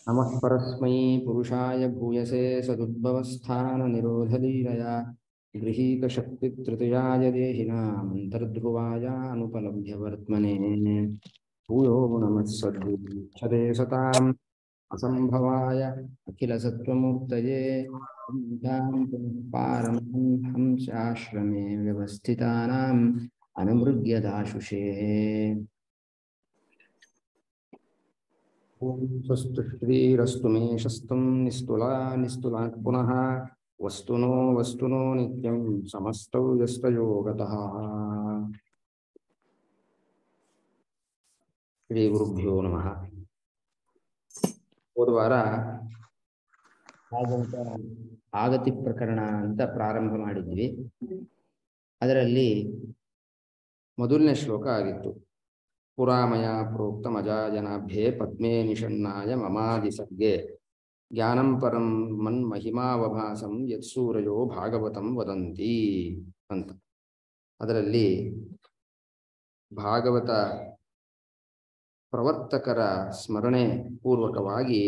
नमः परस्मै पुरुषाय भूयसे सदुद्भवस्थाननिरोधलीलया गृहीतशक्तितृतीयाय देहिनामन्तर्ध्रुवायानुपलभ्यवर्त्मने भूयो नमः सद्गुच्छदे सताम् असम्भवाय अखिलसत्त्वमूर्तये हंसाश्रमे व्यवस्थितानाम् अनुमृग्यदाशुषे ॐ स्वस्तु श्रीरस्तु मे शस्तुं निस्तुला निस्तुलात् पुनः वस्तुनो वस्तुनो नित्यं समस्तौ यस्तयोगतः ಶ್ರೀ ಗುರುಭ್ಯೋ ನಮಃ ಹೋದ ವಾರ ಭಾಗವತ ಆಗತಿ ಪ್ರಕರಣ ಅಂತ ಪ್ರಾರಂಭ ಮಾಡಿದ್ವಿ ಅದರಲ್ಲಿ ಮೊದಲನೇ ಶ್ಲೋಕ ಆಗಿತ್ತು ಪುರಾಮಯ ಪ್ರೋಕ್ತ ಮಜಾಜನಾಭ್ಯೆ ಪದ್ಮೇ ನಿಷಣ್ಣಾಯ ಮಮಾದಿ ಸರ್ಗೆ ಜ್ಞಾನಂ ಪರಂ ಮನ್ ಮಹಿಮಾವಭಾಸಂ ಯತ್ಸೂರಯೋ ಭಾಗವತಂ ವದಂತಿ ಅಂತ ಅದರಲ್ಲಿ ಭಾಗವತ ಪ್ರವರ್ತಕರ ಸ್ಮರಣೆ ಪೂರ್ವಕವಾಗಿ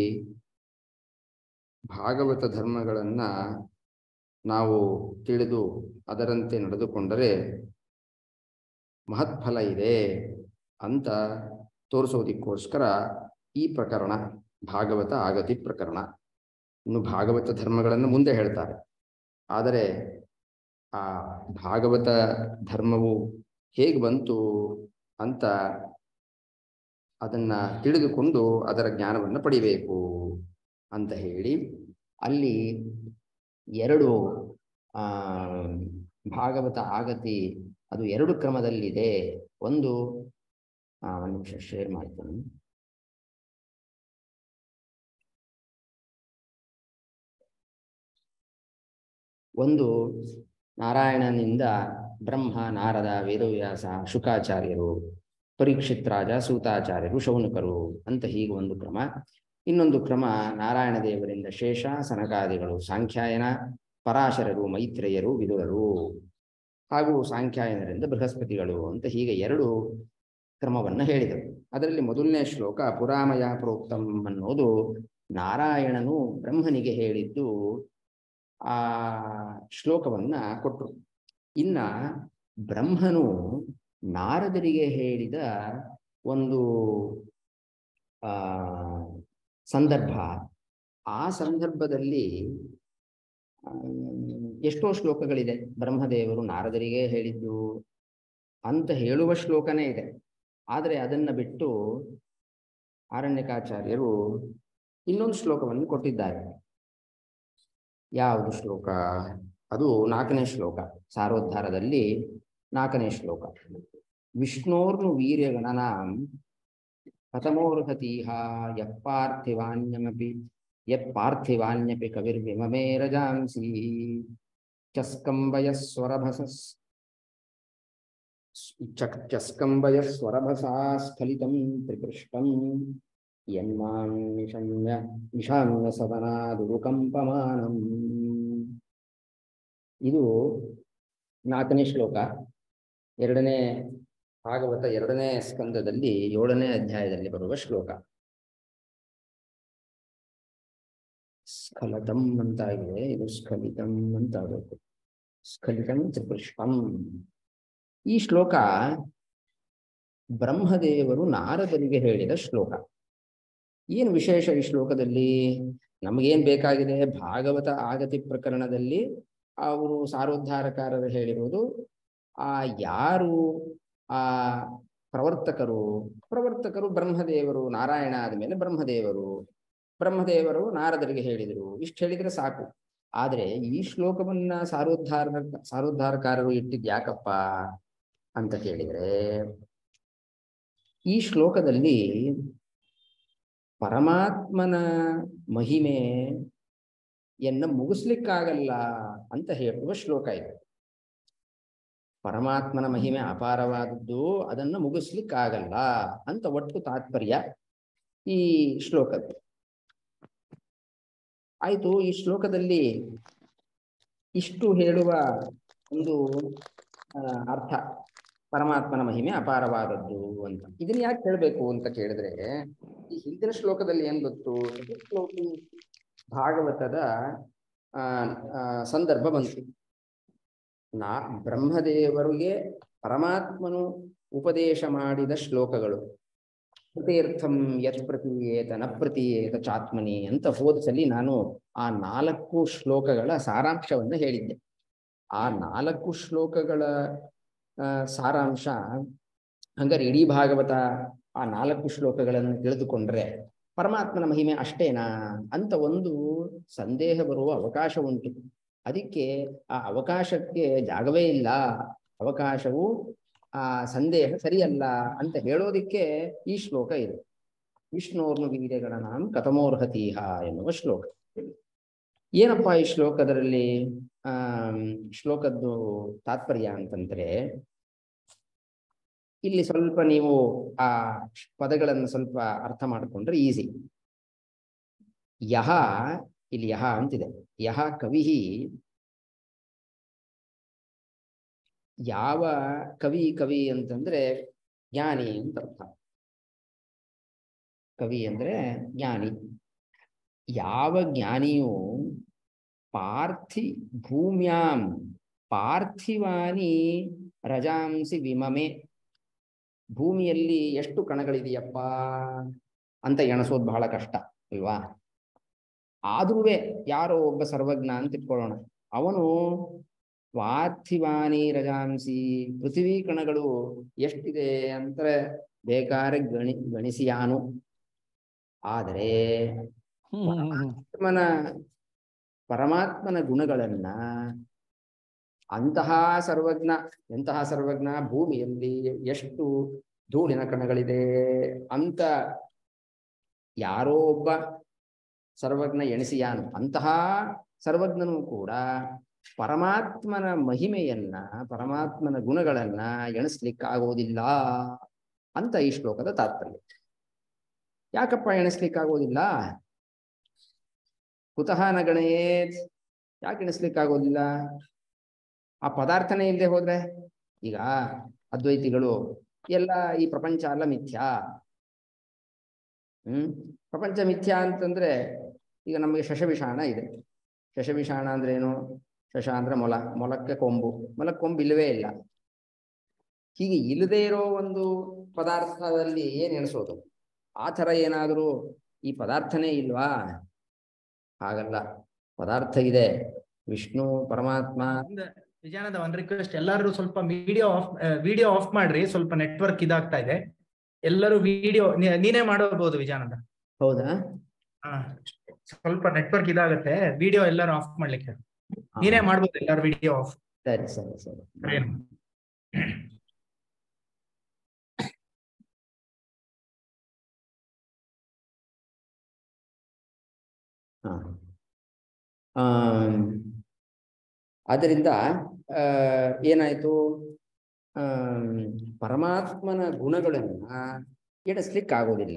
ಭಾಗವತ ಧರ್ಮಗಳನ್ನು ನಾವು ತಿಳಿದು ಅದರಂತೆ ನಡೆದುಕೊಂಡರೆ ಮಹತ್ಫಲ ಇದೆ ಅಂತ ತೋರಿಸೋದಕ್ಕೋಸ್ಕರ ಈ ಪ್ರಕರಣ ಭಾಗವತ ಆಗತಿ ಪ್ರಕರಣ ಇನ್ನು ಭಾಗವತ ಧರ್ಮಗಳನ್ನು ಮುಂದೆ ಹೇಳ್ತಾರೆ ಆದರೆ ಆ ಭಾಗವತ ಧರ್ಮವು ಹೇಗೆ ಬಂತು ಅಂತ ಅದನ್ನ ತಿಳಿದುಕೊಂಡು ಅದರ ಜ್ಞಾನವನ್ನು ಪಡಿಬೇಕು ಅಂತ ಹೇಳಿ ಅಲ್ಲಿ ಎರಡು ಆ ಭಾಗವತ ಆಗತಿ ಅದು ಎರಡು ಕ್ರಮದಲ್ಲಿದೆ ಒಂದು ಒಂದು ನಿಮಿಷ ಶೇರ್ ಮಾಡ್ತೀನಿ ಒಂದು ನಾರಾಯಣನಿಂದ ಬ್ರಹ್ಮ ನಾರದ ವೇದವ್ಯಾಸ ಶುಕಾಚಾರ್ಯರು ಪರೀಕ್ಷಿತ್ ರಾಜ ಸೂತಾಚಾರ್ಯರು ಶೌನಕರು ಅಂತ ಹೀಗೆ ಒಂದು ಕ್ರಮ ಇನ್ನೊಂದು ಕ್ರಮ ನಾರಾಯಣ ದೇವರಿಂದ ಶೇಷ ಸನಕಾದಿಗಳು ಸಾಂಖ್ಯಾಯನ ಪರಾಶರರು ಮೈತ್ರೇಯರು ವಿದುರರು ಹಾಗೂ ಸಾಂಖ್ಯಾಯನರಿಂದ ಬೃಹಸ್ಪತಿಗಳು ಅಂತ ಹೀಗೆ ಎರಡು ಕ್ರಮವನ್ನು ಹೇಳಿದರು ಅದರಲ್ಲಿ ಮೊದಲನೇ ಶ್ಲೋಕ ಪುರಾಮಯ ಪ್ರೋಕ್ತಂ ಅನ್ನೋದು ನಾರಾಯಣನು ಬ್ರಹ್ಮನಿಗೆ ಹೇಳಿದ್ದು ಆ ಶ್ಲೋಕವನ್ನ ಕೊಟ್ಟರು ಇನ್ನ ಬ್ರಹ್ಮನು ನಾರದರಿಗೆ ಹೇಳಿದ ಒಂದು ಆ ಸಂದರ್ಭ ಆ ಸಂದರ್ಭದಲ್ಲಿ ಎಷ್ಟೋ ಶ್ಲೋಕಗಳಿದೆ ಬ್ರಹ್ಮದೇವರು ನಾರದರಿಗೆ ಹೇಳಿದ್ದು ಅಂತ ಹೇಳುವ ಶ್ಲೋಕನೇ ಇದೆ ಆದರೆ ಅದನ್ನ ಬಿಟ್ಟು ಆರಣ್ಯಕಾಚಾರ್ಯರು ಇನ್ನೊಂದು ಶ್ಲೋಕವನ್ನು ಕೊಟ್ಟಿದ್ದಾರೆ ಯಾವುದು ಶ್ಲೋಕ ಅದು ನಾಲ್ಕನೇ ಶ್ಲೋಕ ಸಾರೋದ್ಧಾರದಲ್ಲಿ ನಾಲ್ಕನೇ ಶ್ಲೋಕ ವಿಷ್ಣೋರ್ನು ವೀರ್ಯಗಣನಾಂ ಕಥಮೋರ್ಹತೀಹ ಯಪ್ಪಾರ್ಥಿವಾನ್ಯಮಪಿ ಯತ್ಪಾರ್ಥಿವಾನ್ಯಪಿ ಕವಿರ್ವಿಮಮೇ ರಜಾಂಸಿ ಚಸ್ಕಂಬಯ ಸ್ವರಭಸಸ್ ಚಸ್ಕಂಬಯ ಸ್ವರಭಸಾ ಸ್ಖಲಿತಂ ತ್ರಿಪೃಷ್ಟಂ ಯನ್ಮಾಂ ನಿಶಮ್ಯ ನಿಶಾಮ್ಯ ಸದನಾದುರುಕಂಪಮಾನಂ ಇದು ನಾಲ್ಕನೇ ಶ್ಲೋಕ ಎರಡನೇ ಭಾಗವತ ಎರಡನೇ ಸ್ಕಂದದಲ್ಲಿ ಏಳನೇ ಅಧ್ಯಾಯದಲ್ಲಿ ಬರುವ ಶ್ಲೋಕ ಸ್ಖಲತಂ ಅಂತಾಗಿದೆ ಇದು ಸ್ಖಲಿತಂ ಅಂತ ಆಗಬೇಕು ಸ್ಖಲಿತಂ ತ್ರಿಪುಷ್ಪಂ ಈ ಶ್ಲೋಕ ಬ್ರಹ್ಮದೇವರು ನಾರದರಿಗೆ ಹೇಳಿದ ಶ್ಲೋಕ ಏನು ವಿಶೇಷ ಈ ಶ್ಲೋಕದಲ್ಲಿ ನಮಗೇನ್ ಬೇಕಾಗಿದೆ ಭಾಗವತ ಆಗತಿ ಪ್ರಕರಣದಲ್ಲಿ ಅವರು ಸಾರೋದ್ಧಾರಕಾರರು ಹೇಳಿರೋದು ಆ ಯಾರು ಆ ಪ್ರವರ್ತಕರು ಪ್ರವರ್ತಕರು ಬ್ರಹ್ಮದೇವರು ನಾರಾಯಣ ಆದಮೇಲೆ ಬ್ರಹ್ಮದೇವರು ಬ್ರಹ್ಮದೇವರು ನಾರದರಿಗೆ ಹೇಳಿದರು ಇಷ್ಟು ಹೇಳಿದ್ರೆ ಸಾಕು ಆದ್ರೆ ಈ ಶ್ಲೋಕವನ್ನ ಸಾರೋದ್ಧಾರ ಸಾರೋದ್ಧಾರಕಾರರು ಇಟ್ಟಿದ್ ಯಾಕಪ್ಪ ಅಂತ ಕೇಳಿದ್ರೆ ಈ ಶ್ಲೋಕದಲ್ಲಿ ಪರಮಾತ್ಮನ ಮಹಿಮೆಯನ್ನ ಮುಗಿಸ್ಲಿಕ್ಕಾಗಲ್ಲ ಅಂತ ಹೇಳುವ ಶ್ಲೋಕ ಇದೆ ಪರಮಾತ್ಮನ ಮಹಿಮೆ ಅಪಾರವಾದದ್ದು ಅದನ್ನು ಮುಗಿಸ್ಲಿಕ್ಕಾಗಲ್ಲ ಅಂತ ಒಟ್ಟು ತಾತ್ಪರ್ಯ ಈ ಶ್ಲೋಕದ್ದು ಆಯ್ತು ಈ ಶ್ಲೋಕದಲ್ಲಿ ಇಷ್ಟು ಹೇಳುವ ಒಂದು ಅರ್ಥ ಪರಮಾತ್ಮನ ಮಹಿಮೆ ಅಪಾರವಾದದ್ದು ಅಂತ ಇದನ್ನ ಯಾಕೆ ಹೇಳ್ಬೇಕು ಅಂತ ಕೇಳಿದ್ರೆ ಈ ಹಿಂದಿನ ಶ್ಲೋಕದಲ್ಲಿ ಏನ್ ಗೊತ್ತು ಶ್ಲೋಕಿ ಭಾಗವತದ ಆ ಆ, ಸಂದರ್ಭ ಬಂತು ನಾ ಬ್ರಹ್ಮದೇವರಿಗೆ ಪರಮಾತ್ಮನು ಉಪದೇಶ ಮಾಡಿದ ಶ್ಲೋಕಗಳು ಕೃತೀರ್ಥಂ ಯತ್ ಪ್ರತೀಯೇತ ನ ಪ್ರತೀಯೇತ ಚಾತ್ಮನಿ ಅಂತ ಹೋದಸಲಿ ನಾನು ಆ ನಾಲ್ಕು ಶ್ಲೋಕಗಳ ಸಾರಾಂಶವನ್ನು ಹೇಳಿದ್ದೆ ಆ ನಾಲ್ಕು ಶ್ಲೋಕಗಳ ಆ, ಸಾರಾಂಶ ಹಂಗಾರೆ ಇಡೀ ಭಾಗವತ ಆ ನಾಲ್ಕು ಶ್ಲೋಕಗಳನ್ನು ತಿಳಿದುಕೊಂಡ್ರೆ ಪರಮಾತ್ಮನ ಮಹಿಮೆ ಅಷ್ಟೇನಾ ಅಂತ ಒಂದು ಸಂದೇಹ ಬರುವ ಅವಕಾಶ ಉಂಟು ಅದಕ್ಕೆ ಆ ಅವಕಾಶಕ್ಕೆ ಜಾಗವೇ ಇಲ್ಲ ಅವಕಾಶವು ಆ ಸಂದೇಹ ಸರಿಯಲ್ಲ ಅಂತ ಹೇಳೋದಿಕ್ಕೆ ಈ ಶ್ಲೋಕ ಇದೆ ವಿಷ್ಣೋರ್ನು ವೀರ್ಯಗಣನಾಂ ಕಥಮೋರ್ಹತೀಹ ಎನ್ನುವ ಶ್ಲೋಕ ಏನಪ್ಪ ಈ ಶ್ಲೋಕದಲ್ಲಿ ಆ ಶ್ಲೋಕದ್ದು ತಾತ್ಪರ್ಯ ಅಂತಂದ್ರೆ ಇಲ್ಲಿ ಸ್ವಲ್ಪ ನೀವು ಆ ಪದಗಳನ್ನು ಸ್ವಲ್ಪ ಅರ್ಥ ಮಾಡಿಕೊಂಡ್ರೆ ಈಸಿ ಯಹ ಇಲ್ಲಿ ಯಹ ಅಂತಿದೆ ಯಹ ಕವಿ ಯಾವ ಕವಿ ಕವಿ ಅಂತಂದ್ರೆ ಜ್ಞಾನಿ ಅಂತ ಅರ್ಥ ಕವಿ ಅಂದ್ರೆ ಜ್ಞಾನಿ ಯಾವ ಜ್ಞಾನಿಯು ಪಾರ್ಥಿ ಭೂಮ್ಯಾಂ ಪಾರ್ಥಿವಾನಿ ರಜಾಂಸಿ ವಿಮಮೆ ಭೂಮಿಯಲ್ಲಿ ಎಷ್ಟು ಕಣಗಳಿದೆಯಪ್ಪ ಅಂತ ಎಣಸೋದು ಬಹಳ ಕಷ್ಟ ಅಲ್ವಾ ಆದ್ರೂ ಯಾರೋ ಒಬ್ಬ ಸರ್ವಜ್ಞ ಅಂತ ಇಟ್ಕೊಳ್ಳೋಣ ಅವನು ಪಾರ್ಥಿವಾನಿ ರಜಾಂಸಿ ಪೃಥ್ವಿ ಕಣಗಳು ಎಷ್ಟಿದೆ ಅಂತ ಬೇಕಾದ್ರೆ ಗಣಿ ಗಣಿಸಿಯಾನು ಆದರೆ ಪರಮಾತ್ಮನ ಪರಮಾತ್ಮನ ಗುಣಗಳನ್ನ ಅಂತಹ ಸರ್ವಜ್ಞ ಎಂತಹ ಸರ್ವಜ್ಞ ಭೂಮಿಯಲ್ಲಿ ಎಷ್ಟು ಧೂಳಿನ ಕಣಗಳಿದೆ ಅಂತ ಯಾರೋ ಒಬ್ಬ ಸರ್ವಜ್ಞ ಎಣಿಸಿಯಾನು ಅಂತಹ ಸರ್ವಜ್ಞನು ಕೂಡ ಪರಮಾತ್ಮನ ಮಹಿಮೆಯನ್ನ ಪರಮಾತ್ಮನ ಗುಣಗಳನ್ನ ಎಣಿಸ್ಲಿಕ್ಕಾಗೋದಿಲ್ಲ ಅಂತ ಈ ಶ್ಲೋಕದ ತಾತ್ಪರ್ಯ ಯಾಕಪ್ಪ ಎಣಿಸ್ಲಿಕ್ಕಾಗೋದಿಲ್ಲ ಕುತಃ ನ ಗಣಯೇತ್ ಯಾಕೆ ಎಣಿಸ್ಲಿಕ್ಕಾಗೋದಿಲ್ಲ ಆ ಪದಾರ್ಥನೇ ಇಲ್ಲದೆ ಹೋದ್ರೆ ಈಗ ಅದ್ವೈತಿಗಳು ಎಲ್ಲ ಈ ಪ್ರಪಂಚ ಅಲ್ಲ ಮಿಥ್ಯಾ ಹ್ಮ್ ಪ್ರಪಂಚ ಮಿಥ್ಯಾ ಅಂತಂದ್ರೆ ಈಗ ನಮಗೆ ಶಶವಿಷಾಣ ಇದೆ ಶಶವಿಷಾಣ ಅಂದ್ರೆ ಏನು ಶಶ ಅಂದ್ರೆ ಮೊಲ ಮೊಲಕ್ಕೆ ಕೊಂಬು ಮೊಲಕ್ಕೆ ಕೊಂಬು ಇಲ್ಲವೇ ಇಲ್ಲ ಹೀಗೆ ಇಲ್ಲದೆ ಇರೋ ಒಂದು ಪದಾರ್ಥದಲ್ಲಿ ಏನ್ ಎಣಿಸೋದು ಆ ಥರ ಏನಾದರೂ ಈ ಪದಾರ್ಥನೇ ಇಲ್ವಾ ಹಾಗಲ್ಲ ಪದಾರ್ಥ ಇದೆ ವಿಷ್ಣು ಪರಮಾತ್ಮ ಒಂದ್ ವಿಜಯಾನಂದ ಒಂದ್ ರಿಕ್ವೆಸ್ಟ್ ಎಲ್ಲರೂ ಸ್ವಲ್ಪ ವಿಡಿಯೋ ಆಫ್ ವಿಡಿಯೋ ಆಫ್ ಮಾಡ್ರಿ ಸ್ವಲ್ಪ ನೆಟ್ವರ್ಕ್ ಇದಾಗ್ತಾ ಇದೆ ಎಲ್ಲರೂ ವಿಡಿಯೋ ನೀನೇ ಮಾಡಬಹುದು ವಿಜಯಾನಂದ ಹೌದಾ ಹಾ ಸ್ವಲ್ಪ ನೆಟ್ವರ್ಕ್ ಇದಾಗತ್ತೆ ವಿಡಿಯೋ ಎಲ್ಲರೂ ಆಫ್ ಮಾಡ್ಲಿಕ್ಕೆ ನೀನೇ ಮಾಡ್ಬೋದು ಎಲ್ಲರೂ ವಿಡಿಯೋ ಆಫ್ ಸರಿ ಸರಿ ಸರಿ ಹಾ ಆಮ್, ಆದ್ದರಿಂದ ಆ, ಏನಾಯ್ತು ಆಮ್, ಪರಮಾತ್ಮನ ಗುಣಗಳನ್ನ ಎಣಿಸ್ಲಿಕ್ಕಾಗೋದಿಲ್ಲ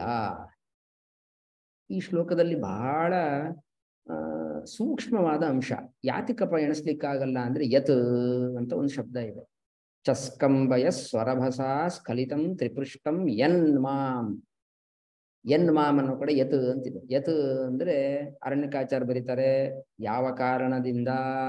ಈ ಶ್ಲೋಕದಲ್ಲಿ ಬಹಳ ಆ, ಸೂಕ್ಷ್ಮವಾದ ಅಂಶ ಯಾತಿಕಪ್ಪ ಎಣಿಸ್ಲಿಕ್ಕಾಗಲ್ಲ ಅಂದ್ರೆ ಯತ್ ಅಂತ ಒಂದು ಶಬ್ದ ಇದೆ ಚಸ್ಕಂಬಯ ಸ್ವರಭಸ ಸ್ಖಲಿತಂ ತ್ರಿಪೃಷ್ಟಂ ಎನ್ ಮಾಂ ಎನ್ ಮಾಮ್ ಅನ್ನೋ ಕಡೆ ಯತ್ ಅಂತಿದೆ ಯತ್ ಅಂದ್ರೆ ಅರಣ್ಯಕಾಚಾರ ಬರೀತಾರೆ ಯಾವ ಕಾರಣದಿಂದ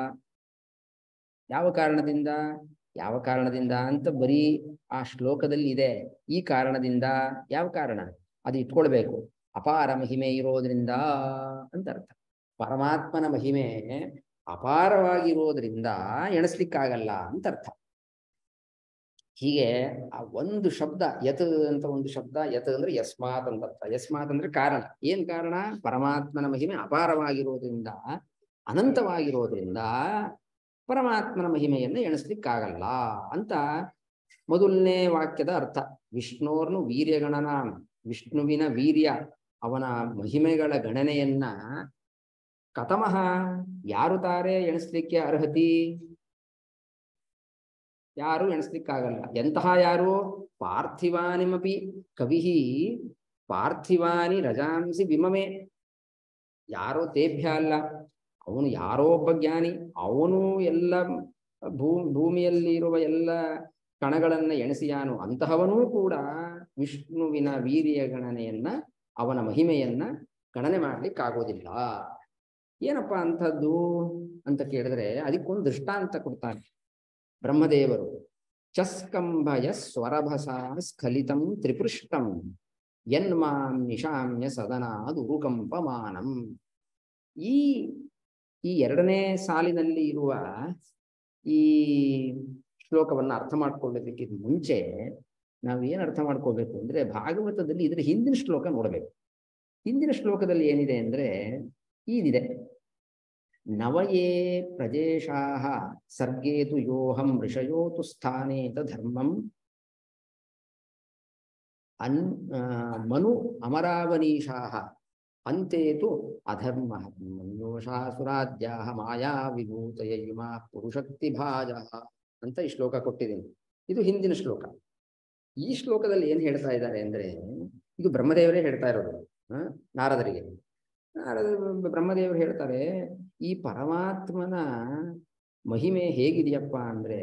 ಯಾವ ಕಾರಣದಿಂದ ಯಾವ ಕಾರಣದಿಂದ ಅಂತ ಬರೀ ಆ ಶ್ಲೋಕದಲ್ಲಿ ಇದೆ ಈ ಕಾರಣದಿಂದ ಯಾವ ಕಾರಣ ಅದು ಇಟ್ಕೊಳ್ಬೇಕು ಅಪಾರ ಮಹಿಮೆ ಇರೋದ್ರಿಂದ ಅಂತ ಅರ್ಥ ಪರಮಾತ್ಮನ ಮಹಿಮೆ ಅಪಾರವಾಗಿರೋದ್ರಿಂದ ಎಣಿಸ್ಲಿಕ್ಕಾಗಲ್ಲ ಅಂತ ಅರ್ಥ ಹೀಗೆ ಆ ಒಂದು ಶಬ್ದ ಯತ್ ಅಂತ ಒಂದು ಶಬ್ದ ಯತ್ ಅಂದ್ರೆ ಯಸ್ಮಾತ್ ಅಂತ ಅರ್ಥ ಯಸ್ಮಾತ್ ಅಂದ್ರೆ ಕಾರಣ ಏನ್ ಕಾರಣ ಪರಮಾತ್ಮನ ಮಹಿಮೆ ಅಪಾರವಾಗಿರೋದ್ರಿಂದ ಅನಂತವಾಗಿರೋದ್ರಿಂದ ಪರಮಾತ್ಮನ ಮಹಿಮೆಯನ್ನು ಎಣಿಸ್ಲಿಕ್ಕಾಗಲ್ಲ ಅಂತ ಮೊದಲನೇ ವಾಕ್ಯದ ಅರ್ಥ ವಿಷ್ಣೋರ್ನು ವೀರ್ಯಗಣನ ವಿಷ್ಣುವಿನ ವೀರ್ಯ ಅವನ ಮಹಿಮೆಗಳ ಗಣನೆಯನ್ನ ಕಥಮಃ ಯಾರು ತಾರೆ ಎಣಿಸ್ಲಿಕ್ಕೆ ಅರ್ಹತಿ ಯಾರು ಎಣಿಸ್ಲಿಕ್ಕಾಗಲ್ಲ ಎಂತಹ ಯಾರು ಪಾರ್ಥಿವಾನಿಮಪಿ ಕವಿ ಪಾರ್ಥಿವಾನಿ ರಜಾಂಸಿ ವಿಮಮೆ ಯಾರೋ ತೇಭ್ಯ ಅಲ್ಲ ಅವನು ಯಾರೋ ಒಬ್ಬ ಜ್ಞಾನಿ ಅವನು ಎಲ್ಲ ಭೂ ಭೂಮಿಯಲ್ಲಿರುವ ಎಲ್ಲ ಕಣಗಳನ್ನ ಎಣಿಸಿಯಾನು ಅಂತಹವನೂ ಕೂಡ ವಿಷ್ಣುವಿನ ವೀರ್ಯ ಗಣನೆಯನ್ನ ಅವನ ಮಹಿಮೆಯನ್ನ ಗಣನೆ ಮಾಡ್ಲಿಕ್ಕಾಗೋದಿಲ್ಲ ಏನಪ್ಪ ಅಂಥದ್ದು ಅಂತ ಕೇಳಿದ್ರೆ ಅದಕ್ಕೊಂದು ದೃಷ್ಟಾಂತ ಕೊಡ್ತಾರೆ ಬ್ರಹ್ಮದೇವರು ಚಸ್ಕಂಭಯ ಸ್ವರಭಸ ಸ್ಖಲಿತಂ ತ್ರಿಪೃಷ್ಟಂ ಯನ್ಮಾಂ ನಿಶಾಮ್ಯ ಸದನಾದ್ ಉರುಕಂಪಮಾನಂ ಈ ಈ ಎರಡನೇ ಸಾಲಿನಲ್ಲಿ ಇರುವ ಈ ಶ್ಲೋಕವನ್ನ ಅರ್ಥ ಮಾಡ್ಕೊಳ್ಳೋದಕ್ಕಿಂತ ಮುಂಚೆ ನಾವು ಏನ್ ಅರ್ಥ ಮಾಡ್ಕೋಬೇಕು ಅಂದ್ರೆ ಭಾಗವತದಲ್ಲಿ ಇದ್ರ ಹಿಂದಿನ ಶ್ಲೋಕ ನೋಡಬೇಕು ಹಿಂದಿನ ಶ್ಲೋಕದಲ್ಲಿ ಏನಿದೆ ಅಂದ್ರೆ ಈದಿದೆ ನವಯೇ ಪ್ರಜೇಶಾಹ ಸರ್ಗೇತು ಯೋಹಂ ಋಷಯೋತು ಸ್ಥಾನೇತ ಧರ್ಮಂ ಅನ್ ಆ, ಮನು ಅಮರಾವನೀಶಾಹ ಅಂತೇತು ಅಧರ್ಮ ಮನ್ಯೋಷಾಸುರಾದ್ಯಾ ಮಾಯಾ ವಿಭೂತಯ ಇಮಾ ಪುರುಷಕ್ತಿ ಭಾಜ ಅಂತ ಈ ಶ್ಲೋಕ ಕೊಟ್ಟಿದ್ದೀನಿ ಇದು ಹಿಂದಿನ ಶ್ಲೋಕ ಈ ಶ್ಲೋಕದಲ್ಲಿ ಏನ್ ಹೇಳ್ತಾ ಇದ್ದಾರೆ ಅಂದ್ರೆ ಇದು ಬ್ರಹ್ಮದೇವರೇ ಹೇಳ್ತಾ ಇರೋದು ಆ, ನಾರದರಿಗೆ ನಾರದ ಬ್ರಹ್ಮದೇವರು ಹೇಳ್ತಾರೆ ಈ ಪರಮಾತ್ಮನ ಮಹಿಮೆ ಹೇಗಿದೆಯಪ್ಪ ಅಂದ್ರೆ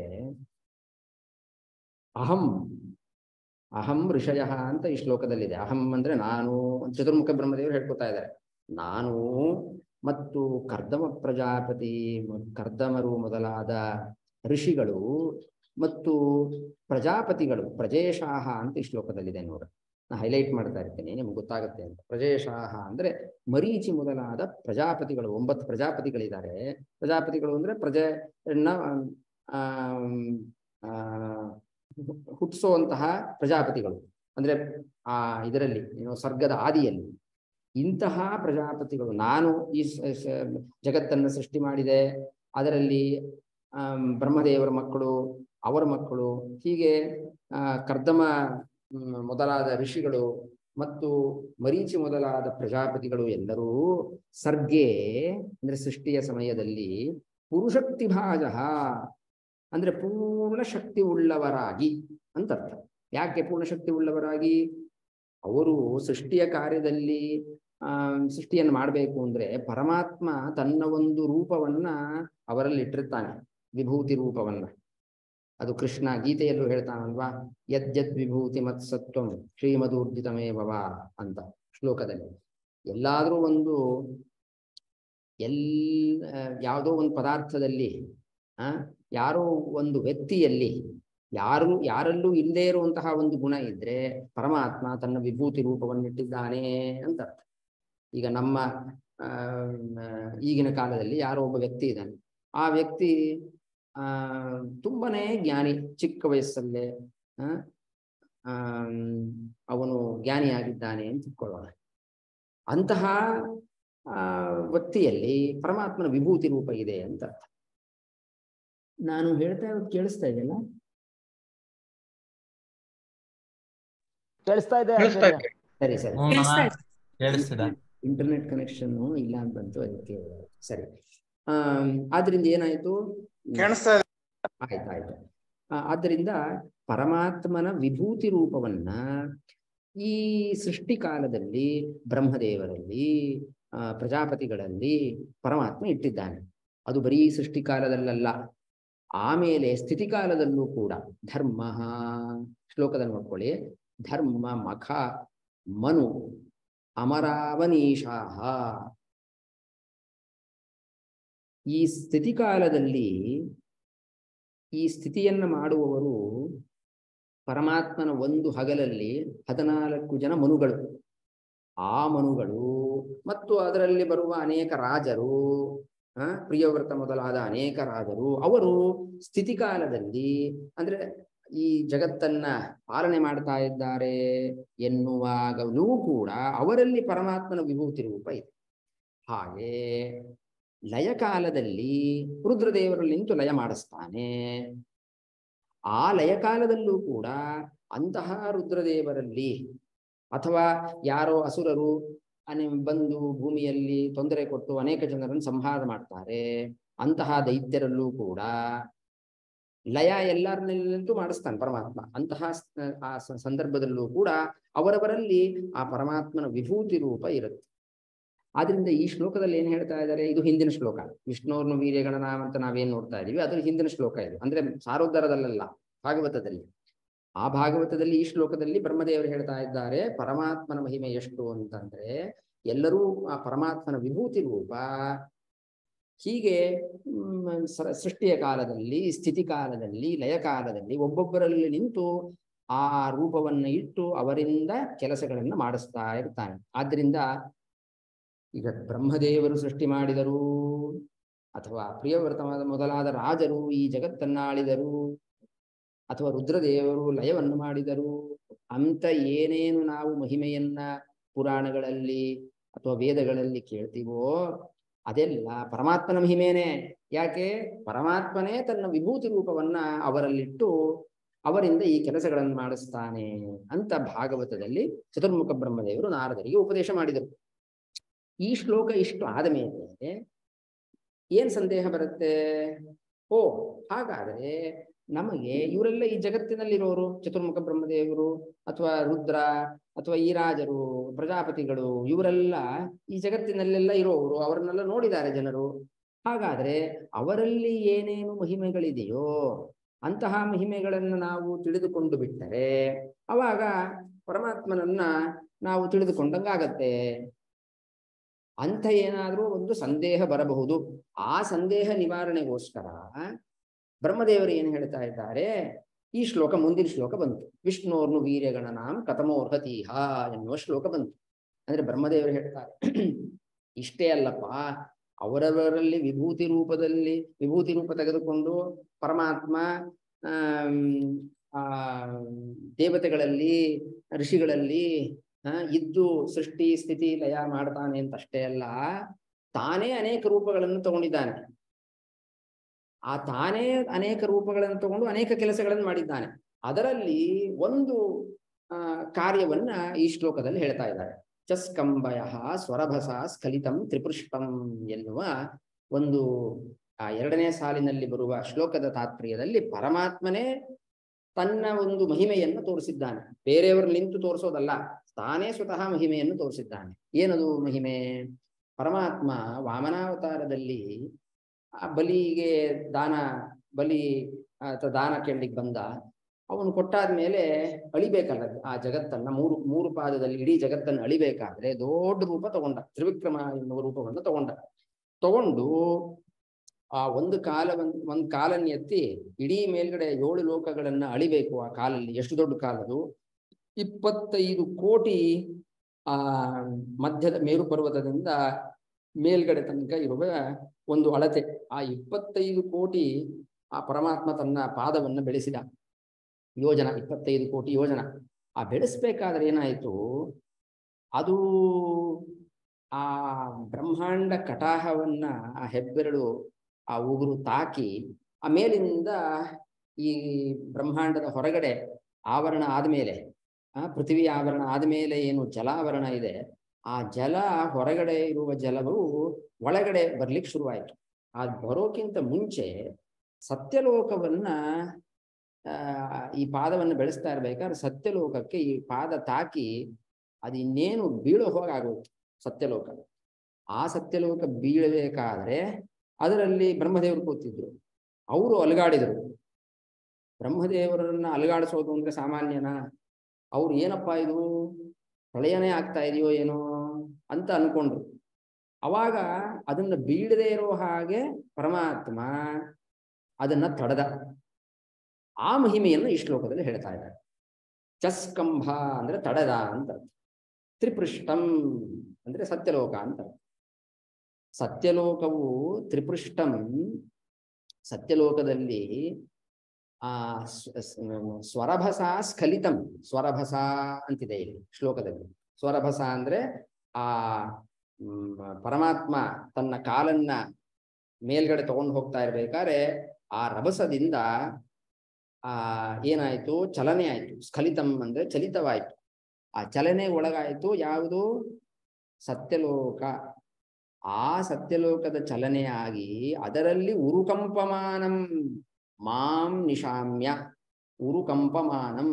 ಅಹಂ ಅಹಂ ಋಷಯ ಅಂತ ಈ ಶ್ಲೋಕದಲ್ಲಿದೆ ಅಹಂ ಅಂದ್ರೆ ನಾನು ಅಂತ ಚತುರ್ಮುಖ ಬ್ರಹ್ಮದೇವರು ಹೇಳ್ಕೊತಾ ಇದ್ದಾರೆ ನಾನು ಮತ್ತು ಕರ್ದಮ ಪ್ರಜಾಪತಿ ಮ- ಕರ್ದಮರು ಮೊದಲಾದ ಋಷಿಗಳು ಮತ್ತು ಪ್ರಜಾಪತಿಗಳು ಪ್ರಜೇಶಾಹ ಅಂತ ಈ ಶ್ಲೋಕದಲ್ಲಿದೆ ನೋಡು ನಾ ಹೈಲೈಟ್ ಮಾಡ್ತಾ ಇರ್ತೇನೆ ನಿಮ್ಗೆ ಗೊತ್ತಾಗುತ್ತೆ ಅಂತ ಪ್ರಜೇಶಾಹ ಅಂದ್ರೆ ಮರೀಚಿ ಮೊದಲಾದ ಪ್ರಜಾಪತಿಗಳು ಒಂಬತ್ತು ಪ್ರಜಾಪತಿಗಳಿದ್ದಾರೆ ಪ್ರಜಾಪತಿಗಳು ಅಂದ್ರೆ ಪ್ರಜೆಯನ್ನ ಆಮ್, ಆ, ಹುಟ್ಟಿಸುವಂತಹ ಪ್ರಜಾಪತಿಗಳು ಅಂದ್ರೆ ಆ ಇದರಲ್ಲಿ ಏನು ಸ್ವರ್ಗದ ಆದಿಯಲ್ಲಿ ಇಂತಹ ಪ್ರಜಾಪತಿಗಳು ನಾನು ಈ ಸ- ಸ- ಜಗತ್ತನ್ನು ಸೃಷ್ಟಿ ಮಾಡಿದೆ ಅದರಲ್ಲಿ ಆಮ್, ಬ್ರಹ್ಮದೇವರ ಮಕ್ಕಳು ಅವರ ಮಕ್ಕಳು ಹೀಗೆ ಆ, ಕರ್ದಮ ಮ್, ಮೊದಲಾದ ಋಷಿಗಳು ಮತ್ತು ಮರೀಚಿ ಮೊದಲಾದ ಪ್ರಜಾಪತಿಗಳು ಎಲ್ಲರೂ ಸರ್ಗೆ ಅಂದ್ರೆ ಸೃಷ್ಟಿಯ ಸಮಯದಲ್ಲಿ ಪುರುಷಕ್ತಿ ಭಾಜ ಅಂದ್ರೆ ಪೂರ್ಣ ಶಕ್ತಿ ಉಳ್ಳವರಾಗಿ ಅಂತ ಅರ್ಥ ಯಾಕೆ ಪೂರ್ಣ ಶಕ್ತಿ ಉಳ್ಳವರಾಗಿ ಅವರು ಸೃಷ್ಟಿಯ ಕಾರ್ಯದಲ್ಲಿ ಆ ಸೃಷ್ಟಿಯನ್ನು ಮಾಡಬೇಕು ಅಂದ್ರೆ ಪರಮಾತ್ಮ ತನ್ನ ಒಂದು ರೂಪವನ್ನ ಅವರಲ್ಲಿ ಇಟ್ಟಿರ್ತಾನೆ ವಿಭೂತಿ ರೂಪವನ್ನ ಅದು ಕೃಷ್ಣ ಗೀತೆಯಲ್ಲೂ ಹೇಳ್ತಾನಲ್ವಾ ಯದ್ಯದ್ ವಿಭೂತಿ ಮತ್ಸತ್ವಂ ಶ್ರೀಮದೂರ್ಜಿತಮೇವ ಅಂತ ಶ್ಲೋಕದಲ್ಲಿ ಎಲ್ಲಾದ್ರೂ ಒಂದು ಎಲ್ ಆ, ಯಾವುದೋ ಒಂದು ಪದಾರ್ಥದಲ್ಲಿ ಆ ಯಾರೋ ಒಂದು ವ್ಯಕ್ತಿಯಲ್ಲಿ ಯಾರು ಯಾರಲ್ಲೂ ಇಲ್ಲದೇ ಇರುವಂತಹ ಒಂದು ಗುಣ ಇದ್ರೆ ಪರಮಾತ್ಮ ತನ್ನ ವಿಭೂತಿ ರೂಪವನ್ನಿಟ್ಟಿದ್ದಾನೆ ಅಂತ ಅರ್ಥ ಈಗ ನಮ್ಮ ಆ, ಈಗಿನ ಕಾಲದಲ್ಲಿ ಯಾರೋ ಒಬ್ಬ ವ್ಯಕ್ತಿ ಇದ್ದಾನೆ ಆ ವ್ಯಕ್ತಿ ಆ ತುಂಬಾನೇ ಜ್ಞಾನಿ ಚಿಕ್ಕ ವಯಸ್ಸಲ್ಲೇ ಆ, ಆಮ್, ಅವನು ಜ್ಞಾನಿಯಾಗಿದ್ದಾನೆ ಅಂತ ಇಟ್ಕೊಳ್ಳೋಣ ಅಂತಹ ಆ ವ್ಯಕ್ತಿಯಲ್ಲಿ ಪರಮಾತ್ಮನ ವಿಭೂತಿ ರೂಪ ಇದೆ ಅಂತ ಅರ್ಥ ನಾನು ಹೇಳ್ತಾ ಇರೋದು ಕೇಳಿಸ್ತಾ ಇದೆಯಲ್ಲ ಕೇಳಿಸ್ತಾ ಇದೆ ಕೇಳಿಸ್ತಾ ಆಚಾರ್ಯ. ಇದೆ. ಸರಿ ಸರಿ ಹ್ಞೂ ಕೇಳಿಸ್ತಾ ನಾ- ಇದೆ. ಕೇಳಿಸ್ತಿದೆ ಇಂಟರ್ನೆಟ್ ಕನೆಕ್ಷನ್ ಇಲ್ಲ ಅಂತ ಬಂತು ಅದಕ್ಕೆ ಸರಿ ಆಮ್, ಆದ್ರಿಂದ ಏನಾಯ್ತು ಕೇಳಿಸ್ತಾ ಇದೆ ಆಯ್ತು ಆಯ್ತು ಆ, ಆದ್ದರಿಂದ ಪರಮಾತ್ಮನ ವಿಭೂತಿ ರೂಪವನ್ನ ಈ ಸೃಷ್ಟಿ ಕಾಲದಲ್ಲಿ ಬ್ರಹ್ಮದೇವರಲ್ಲಿ ಆ, ಪ್ರಜಾಪತಿಗಳಲ್ಲಿ ಪರಮಾತ್ಮ ಇಟ್ಟಿದ್ದಾನೆ ಅದು ಬರೀ ಸೃಷ್ಟಿ ಕಾಲದಲ್ಲಲ್ಲ ಆಮೇಲೆ ಸ್ಥಿತಿ ಕಾಲದಲ್ಲೂ ಕೂಡ ಧರ್ಮ ಶ್ಲೋಕದಲ್ಲಿ ನೋಡ್ಕೊಳ್ಳಿ ಧರ್ಮ ಮಖ ಮನು ಅಮರಾವನೀಶಾಹ ಈ ಸ್ಥಿತಿ ಕಾಲದಲ್ಲಿ ಈ ಸ್ಥಿತಿಯನ್ನ ಮಾಡುವವರು ಪರಮಾತ್ಮನ ಒಂದು ಹಗಲಲ್ಲಿ ಹದಿನಾಲ್ಕು ಜನ ಮನುಗಳು ಆ ಮನುಗಳು ಮತ್ತು ಅದರಲ್ಲಿ ಬರುವ ಅನೇಕ ರಾಜರು ಆ ಪ್ರಿಯವ್ರತ ಮೊದಲಾದ ಅನೇಕ ರಾಜರು ಅವರು ಸ್ಥಿತಿ ಕಾಲದಲ್ಲಿ ಅಂದ್ರೆ ಈ ಜಗತ್ತನ್ನ ಪಾಲನೆ ಮಾಡ್ತಾ ಇದ್ದಾರೆ ಎನ್ನುವಾಗಲೂ ಕೂಡ ಅವರಲ್ಲಿ ಪರಮಾತ್ಮನ ವಿಭೂತಿ ರೂಪ ಇದೆ ಹಾಗೆ ಲಯ ಕಾಲದಲ್ಲಿ ರುದ್ರದೇವರು ನಿಂತು ಲಯ ಮಾಡಿಸ್ತಾನೆ ಆ ಲಯ ಕಾಲದಲ್ಲೂ ಕೂಡ ಅಂತಹ ರುದ್ರದೇವರಲ್ಲಿ ಅಥವಾ ಯಾರೋ ಅಸುರರು ಅನೆ ಬಂದು ಭೂಮಿಯಲ್ಲಿ ತೊಂದರೆ ಕೊಟ್ಟು ಅನೇಕ ಜನರನ್ನು ಸಂಹಾರ ಮಾಡ್ತಾರೆ ಅಂತಹ ದೈತ್ಯರಲ್ಲೂ ಕೂಡ ಲಯ ಎಲ್ಲರನ್ನಂತೂ ಮಾಡಿಸ್ತಾನೆ ಪರಮಾತ್ಮ ಅಂತಹ ಸ- ಆ ಸ- ಸಂದರ್ಭದಲ್ಲೂ ಕೂಡ ಅವರವರಲ್ಲಿ ಆ ಪರಮಾತ್ಮನ ವಿಭೂತಿ ರೂಪ ಇರುತ್ತೆ ಆದ್ರಿಂದ ಈ ಶ್ಲೋಕದಲ್ಲಿ ಏನ್ ಹೇಳ್ತಾ ಇದ್ದಾರೆ ಇದು ಹಿಂದಿನ ಶ್ಲೋಕ ವಿಷ್ಣುರ್ನು ವೀರ್ಯಗಣನಾಮ ಅಂತ ನಾವೇನ್ ನೋಡ್ತಾ ಇದೀವಿ ಅದ್ರ ಹಿಂದಿನ ಶ್ಲೋಕ ಇದು ಅಂದ್ರೆ ಸಾರೋದ್ಧಾರದಲ್ಲ ಭಾಗವತದಲ್ಲಿ ಆ ಭಾಗವತದಲ್ಲಿ ಈ ಶ್ಲೋಕದಲ್ಲಿ ಬ್ರಹ್ಮದೇವರು ಹೇಳ್ತಾ ಇದ್ದಾರೆ ಪರಮಾತ್ಮನ ಮಹಿಮೆ ಎಷ್ಟು ಅಂತಂದ್ರೆ ಎಲ್ಲರೂ ಆ ಪರಮಾತ್ಮನ ವಿಭೂತಿ ರೂಪ ಹೀಗೆ ಮ್, ಸ- ಸೃಷ್ಟಿಯ ಕಾಲದಲ್ಲಿ ಸ್ಥಿತಿ ಕಾಲದಲ್ಲಿ ಲಯ ಕಾಲದಲ್ಲಿ ಒಬ್ಬೊಬ್ಬರಲ್ಲಿ ನಿಂತು ಆ ರೂಪವನ್ನು ಇಟ್ಟು ಅವರಿಂದ ಕೆಲಸಗಳನ್ನು ಮಾಡಿಸ್ತಾ ಇರ್ತಾನೆ ಆದ್ರಿಂದ ಈಗ ಬ್ರಹ್ಮದೇವರು ಸೃಷ್ಟಿ ಮಾಡಿದರು ಅಥವಾ ಪ್ರಿಯವ್ರತವಾದ ಮೊದಲಾದ ರಾಜರು ಈ ಜಗತ್ತನ್ನ ಆಳಿದರು ಅಥವಾ ರುದ್ರದೇವರು ಲಯವನ್ನು ಮಾಡಿದರು ಅಂತ ಏನೇನು ನಾವು ಮಹಿಮೆಯನ್ನ ಪುರಾಣಗಳಲ್ಲಿ ಅಥವಾ ವೇದಗಳಲ್ಲಿ ಕೇಳ್ತೀವೋ ಅದೆಲ್ಲ ಪರಮಾತ್ಮನ ಮಹಿಮೇನೆ ಯಾಕೆ ಪರಮಾತ್ಮನೇ ತನ್ನ ವಿಭೂತಿ ರೂಪವನ್ನ ಅವರಲ್ಲಿಟ್ಟು ಅವರಿಂದ ಈ ಕೆಲಸಗಳನ್ನು ಮಾಡಿಸ್ತಾನೆ ಅಂತ ಭಾಗವತದಲ್ಲಿ ಚತುರ್ಮುಖ ಬ್ರಹ್ಮದೇವರು ನಾರದರಿಗೆ ಉಪದೇಶ ಮಾಡಿದರು ಈ ಶ್ಲೋಕ ಇಷ್ಟು ಆದ ಮೇಲೆ ಏನ್ ಸಂದೇಹ ಬರುತ್ತೆ ಓ ಹಾಗಾದರೆ ನಮಗೆ ಇವರೆಲ್ಲ ಈ ಜಗತ್ತಿನಲ್ಲಿರೋರು ಚತುರ್ಮುಖ ಬ್ರಹ್ಮದೇವರು ಅಥವಾ ರುದ್ರ ಅಥವಾ ಈ ರಾಜರು ಪ್ರಜಾಪತಿಗಳು ಇವರೆಲ್ಲ ಈ ಜಗತ್ತಿನಲ್ಲೆಲ್ಲ ಇರೋರು ಅವರನ್ನೆಲ್ಲ ನೋಡಿದ್ದಾರೆ ಜನರು ಹಾಗಾದ್ರೆ ಅವರಲ್ಲಿ ಏನೇನು ಮಹಿಮೆಗಳಿದೆಯೋ ಅಂತಹ ಮಹಿಮೆಗಳನ್ನು ನಾವು ತಿಳಿದುಕೊಂಡು ಬಿಟ್ಟರೆ ಅವಾಗ ಪರಮಾತ್ಮನನ್ನ ನಾವು ತಿಳಿದುಕೊಂಡಂಗಾಗತ್ತೆ ಅಂತ ಏನಾದ್ರೂ ಒಂದು ಸಂದೇಹ ಬರಬಹುದು ಆ ಸಂದೇಹ ನಿವಾರಣೆಗೋಸ್ಕರ ಬ್ರಹ್ಮದೇವರು ಏನು ಹೇಳ್ತಾ ಇದ್ದಾರೆ ಈ ಶ್ಲೋಕ ಮುಂದಿನ ಶ್ಲೋಕ ಬಂತು ವಿಷ್ಣೋರ್ನು ವೀರ್ಯಗಣನಾಂ ಕಥಮೋರ್ಹತೀಹ ಎನ್ನುವ ಶ್ಲೋಕ ಬಂತು ಅಂದ್ರೆ ಬ್ರಹ್ಮದೇವರು ಹೇಳ್ತಾರೆ ಇಷ್ಟೇ ಅಲ್ಲಪ್ಪ ಅವರವರಲ್ಲಿ ವಿಭೂತಿ ರೂಪದಲ್ಲಿ ವಿಭೂತಿ ರೂಪ ತೆಗೆದುಕೊಂಡು ಪರಮಾತ್ಮ ಆಮ್, ಆ ದೇವತೆಗಳಲ್ಲಿ ಋಷಿಗಳಲ್ಲಿ ಆ, ಇದ್ದು ಸೃಷ್ಟಿ ಸ್ಥಿತಿ ಲಯ ಮಾಡ್ತಾನೆ ಅಂತ ಅಷ್ಟೇ ಅಲ್ಲ ತಾನೇ ಅನೇಕ ರೂಪಗಳನ್ನು ತಗೊಂಡಿದ್ದಾನೆ ಆ ತಾನೇ ಅನೇಕ ರೂಪಗಳನ್ನು ತಗೊಂಡು ಅನೇಕ ಕೆಲಸಗಳನ್ನು ಮಾಡಿದ್ದಾನೆ ಅದರಲ್ಲಿ ಒಂದು ಆ ಕಾರ್ಯವನ್ನ ಈ ಶ್ಲೋಕದಲ್ಲಿ ಹೇಳ್ತಾ ಇದ್ದಾರೆ ಚಸ್ಕಂಬಯ ಸ್ವರಭಸ ಸ್ಖಲಿತಂ ತ್ರಿಪೃಷ್ಟಂ ಎನ್ನುವ ಒಂದು ಆ ಎರಡನೇ ಸಾಲಿನಲ್ಲಿ ಬರುವ ಶ್ಲೋಕದ ತಾತ್ಪರ್ಯದಲ್ಲಿ ಪರಮಾತ್ಮನೇ ತನ್ನ ಒಂದು ಮಹಿಮೆಯನ್ನು ತೋರಿಸಿದ್ದಾನೆ ಬೇರೆಯವರು ನಿಂತು ತೋರಿಸೋದಲ್ಲ ತಾನೇ ಸ್ವತಃ ಮಹಿಮೆಯನ್ನು ತೋರಿಸಿದ್ದಾನೆ ಏನದು ಮಹಿಮೆ ಪರಮಾತ್ಮ ವಾಮನಾವತಾರದಲ್ಲಿ ಆ ಬಲಿಗೆ ದಾನ ಬಲಿ ಅಥವಾ ದಾನ ಕೇಳಲಿಕ್ಕೆ ಬಂದ ಅವನು ಕೊಟ್ಟಾದ್ಮೇಲೆ ಅಳಿಬೇಕಲ್ಲ ಆ ಜಗತ್ತನ್ನ ಮೂರು ಮೂರು ಪಾದದಲ್ಲಿ ಇಡೀ ಜಗತ್ತನ್ನು ಅಳಿಬೇಕಾದ್ರೆ ದೊಡ್ಡ ರೂಪ ತಗೊಂಡ ತ್ರಿವಿಕ್ರಮ ಎನ್ನುವ ರೂಪವನ್ನು ತಗೊಂಡ ತಗೊಂಡು ಆ ಒಂದು ಕಾಲವನ್ನು ಒಂದು ಕಾಲನ್ನು ಎತ್ತಿ ಇಡೀ ಮೇಲ್ಗಡೆ ಏಳು ಲೋಕಗಳನ್ನ ಅಳಿಬೇಕು ಆ ಕಾಲಲ್ಲಿ ಎಷ್ಟು ದೊಡ್ಡ ಕಾಲದು ಇಪ್ಪತ್ತೈದು ಕೋಟಿ ಆ ಮಧ್ಯದ ಮೇರು ಪರ್ವತದಿಂದ ಮೇಲ್ಗಡೆ ತನಕ ಇರುವ ಒಂದು ಅಳತೆ ಆ ಇಪ್ಪತ್ತೈದು ಕೋಟಿ ಆ ಪರಮಾತ್ಮ ತನ್ನ ಪಾದವನ್ನ ಬೆಳೆಸಿದ ಯೋಜನ ಇಪ್ಪತ್ತೈದು ಕೋಟಿ ಯೋಜನ ಆ ಬೆಳೆಸ್ಬೇಕಾದ್ರೆ ಏನಾಯಿತು ಅದು ಆ ಬ್ರಹ್ಮಾಂಡ ಕಟಾಹವನ್ನ ಆ ಹೆಬ್ಬೆರಳು ಆ ಉಗುರು ತಾಕಿ ಆ ಮೇಲಿಂದ ಈ ಬ್ರಹ್ಮಾಂಡದ ಹೊರಗಡೆ ಆವರಣ ಆದ್ಮೇಲೆ ಆ ಪೃಥ್ವಿ ಆವರಣ ಆದ್ಮೇಲೆ ಏನು ಜಲಾವರಣ ಇದೆ ಆ ಜಲ ಹೊರಗಡೆ ಇರುವ ಜಲವು ಒಳಗಡೆ ಬರ್ಲಿಕ್ಕೆ ಶುರುವಾಯಿತು ಆ ಬರೋಕ್ಕಿಂತ ಮುಂಚೆ ಸತ್ಯಲೋಕವನ್ನ ಆ ಈ ಪಾದವನ್ನು ಬೆಳೆಸ್ತಾ ಇರ್ಬೇಕಾದ್ರೆ ಸತ್ಯಲೋಕಕ್ಕೆ ಈ ಪಾದ ತಾಕಿ ಅದು ಇನ್ನೇನು ಬೀಳೋ ಹೋಗಾಗೋಯ್ತು ಸತ್ಯಲೋಕ ಆ ಸತ್ಯಲೋಕ ಬೀಳಬೇಕಾದ್ರೆ ಅದರಲ್ಲಿ ಬ್ರಹ್ಮದೇವರು ಕೂತಿದ್ರು ಅವರು ಅಲುಗಾಡಿದರು ಬ್ರಹ್ಮದೇವರನ್ನ ಅಲುಗಾಡಿಸೋದು ಅಂದ್ರೆ ಸಾಮಾನ್ಯನಾ ಅವ್ರು ಏನಪ್ಪ ಇದು ಪ್ರಳಯನೇ ಆಗ್ತಾ ಇದೆಯೋ ಏನೋ ಅಂತ ಅನ್ಕೊಂಡ್ರು ಅವಾಗ ಅದನ್ನ ಬೀಳದೇ ಇರೋ ಹಾಗೆ ಪರಮಾತ್ಮ ಅದನ್ನ ತಡೆದ ಆ ಮಹಿಮೆಯನ್ನು ಈ ಶ್ಲೋಕದಲ್ಲಿ ಹೇಳ್ತಾ ಇದ್ದಾರೆ ಚಸ್ಕಂಭ ಅಂದ್ರೆ ತಡೆದ ಅಂತ ಅರ್ಥ. ತ್ರಿಪೃಷ್ಟಂ ಅಂದ್ರೆ ಸತ್ಯಲೋಕ ಅಂತ ಅರ್ಥ. ಸತ್ಯಲೋಕವು ತ್ರಿಪೃಷ್ಟಂ ಸತ್ಯಲೋಕದಲ್ಲಿ ಆ ಸ್ವ- ಸ್- ಸ್ವರಭಸ ಸ್ಖಲಿತಂ ಸ್ವರಭಸ ಅಂತಿದೆ ಇಲ್ಲಿ ಶ್ಲೋಕದಲ್ಲಿ ಸ್ವರಭಸ ಅಂದ್ರೆ ಆ ಮ್, ಪರಮಾತ್ಮ ತನ್ನ ಕಾಲನ್ನ ಮೇಲ್ಗಡೆ ತಗೊಂಡು ಹೋಗ್ತಾ ಇರ್ಬೇಕಾದ್ರೆ ಆ ರಭಸದಿಂದ ಆ ಏನಾಯ್ತು ಚಲನೆ ಆಯ್ತು ಸ್ಖಲಿತಂ ಅಂದ್ರೆ ಚಲಿತವಾಯ್ತು ಆ ಚಲನೆ ಒಳಗಾಯ್ತು ಯಾವುದು ಸತ್ಯಲೋಕ ಆ ಸತ್ಯಲೋಕದ ಚಲನೆ ಆಗಿ ಅದರಲ್ಲಿ ಉರುಕಂಪಮಾನಂ ಮಾಂ ನಿಶಾಮ್ಯ ಉರುಕಂಪಮಾನಂ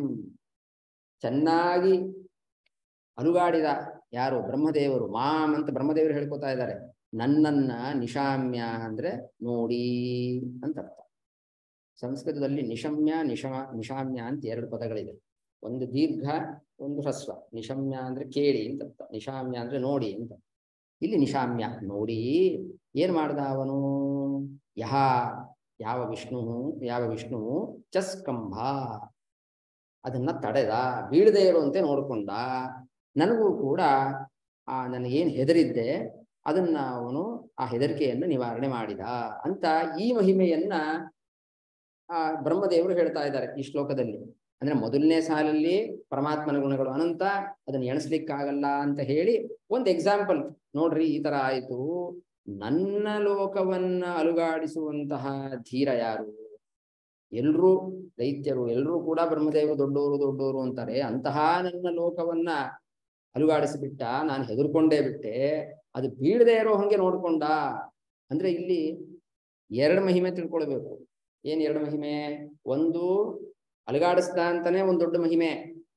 ಚೆನ್ನಾಗಿ ಅಲುಗಾಡಿದ ಯಾರು ಬ್ರಹ್ಮದೇವರು ಮಾಂ ಅಂತ ಬ್ರಹ್ಮದೇವರು ಹೇಳ್ಕೊತಾ ಇದ್ದಾರೆ ನನ್ನನ್ನ ನಿಶಾಮ್ಯ ಅಂದ್ರೆ ನೋಡಿ ಅಂತ ಅರ್ಥ ಸಂಸ್ಕೃತದಲ್ಲಿ ನಿಶಮ್ಯ ನಿಶಮ ನಿಶಾಮ್ಯ ಅಂತ ಎರಡು ಪದಗಳಿದೆ ಒಂದು ದೀರ್ಘ ಒಂದು ಹ್ರಸ್ವ ನಿಶಮ್ಯ ಅಂದ್ರೆ ಕೇಳಿ ಅಂತ ಅರ್ಥ. ನಿಶಾಮ್ಯ ಅಂದ್ರೆ ನೋಡಿ ಅಂತ ಇಲ್ಲಿ ನಿಶಾಮ್ಯ ನೋಡಿ ಏನ್ ಮಾಡ್ದ ಅವನು ಯಹ ಯಾವ ವಿಷ್ಣು ಯಾವ ವಿಷ್ಣು ಚಸ್ಕಂಭ ಅದನ್ನ ತಡೆದ ಬೀಳದೆ ಇರುವಂತೆ ನೋಡ್ಕೊಂಡ ನನಗೂ ಕೂಡ ಆ ನನಗೇನು ಹೆದರಿದ್ದೆ ಅದನ್ನ ಅವನು ಆ ಹೆದರಿಕೆಯನ್ನು ನಿವಾರಣೆ ಮಾಡಿದ ಅಂತ ಈ ಮಹಿಮೆಯನ್ನ ಆ ಬ್ರಹ್ಮದೇವರು ಹೇಳ್ತಾ ಇದ್ದಾರೆ ಈ ಶ್ಲೋಕದಲ್ಲಿ ಅಂದ್ರೆ ಮೊದಲನೇ ಸಾಲಲ್ಲಿ ಪರಮಾತ್ಮನ ಗುಣಗಳು ಅನಂತ ಅದನ್ನ ಎಣಿಸ್ಲಿಕ್ಕಾಗಲ್ಲ ಅಂತ ಹೇಳಿ ಒಂದು ಎಕ್ಸಾಂಪಲ್ ನೋಡ್ರಿ ಈ ತರ ಆಯ್ತು ನನ್ನ ಲೋಕವನ್ನ ಅಲುಗಾಡಿಸುವಂತಹ ಧೀರ ಯಾರು ಎಲ್ರೂ ದೈತ್ಯರು ಎಲ್ರೂ ಕೂಡ ಬ್ರಹ್ಮದೇವರು ದೊಡ್ಡವರು ದೊಡ್ಡವರು ಅಂತಾರೆ ಅಂತಹ ನನ್ನ ಲೋಕವನ್ನ ಅಲುಗಾಡಿಸಿಬಿಟ್ಟ ನಾನು ಹೆದರ್ಕೊಂಡೇ ಬಿಟ್ಟೆ ಅದು ಬೀಳದೆ ಇರೋ ಹಂಗೆ ನೋಡ್ಕೊಂಡ ಅಂದ್ರೆ ಇಲ್ಲಿ ಎರಡು ಮಹಿಮೆ ತಿಳ್ಕೊಳ್ಬೇಕು ಏನ್ ಎರಡು ಮಹಿಮೆ ಒಂದು ಅಲುಗಾಡಿಸ್ದ ಅಂತಾನೆ ಒಂದ್ ದೊಡ್ಡ ಮಹಿಮೆ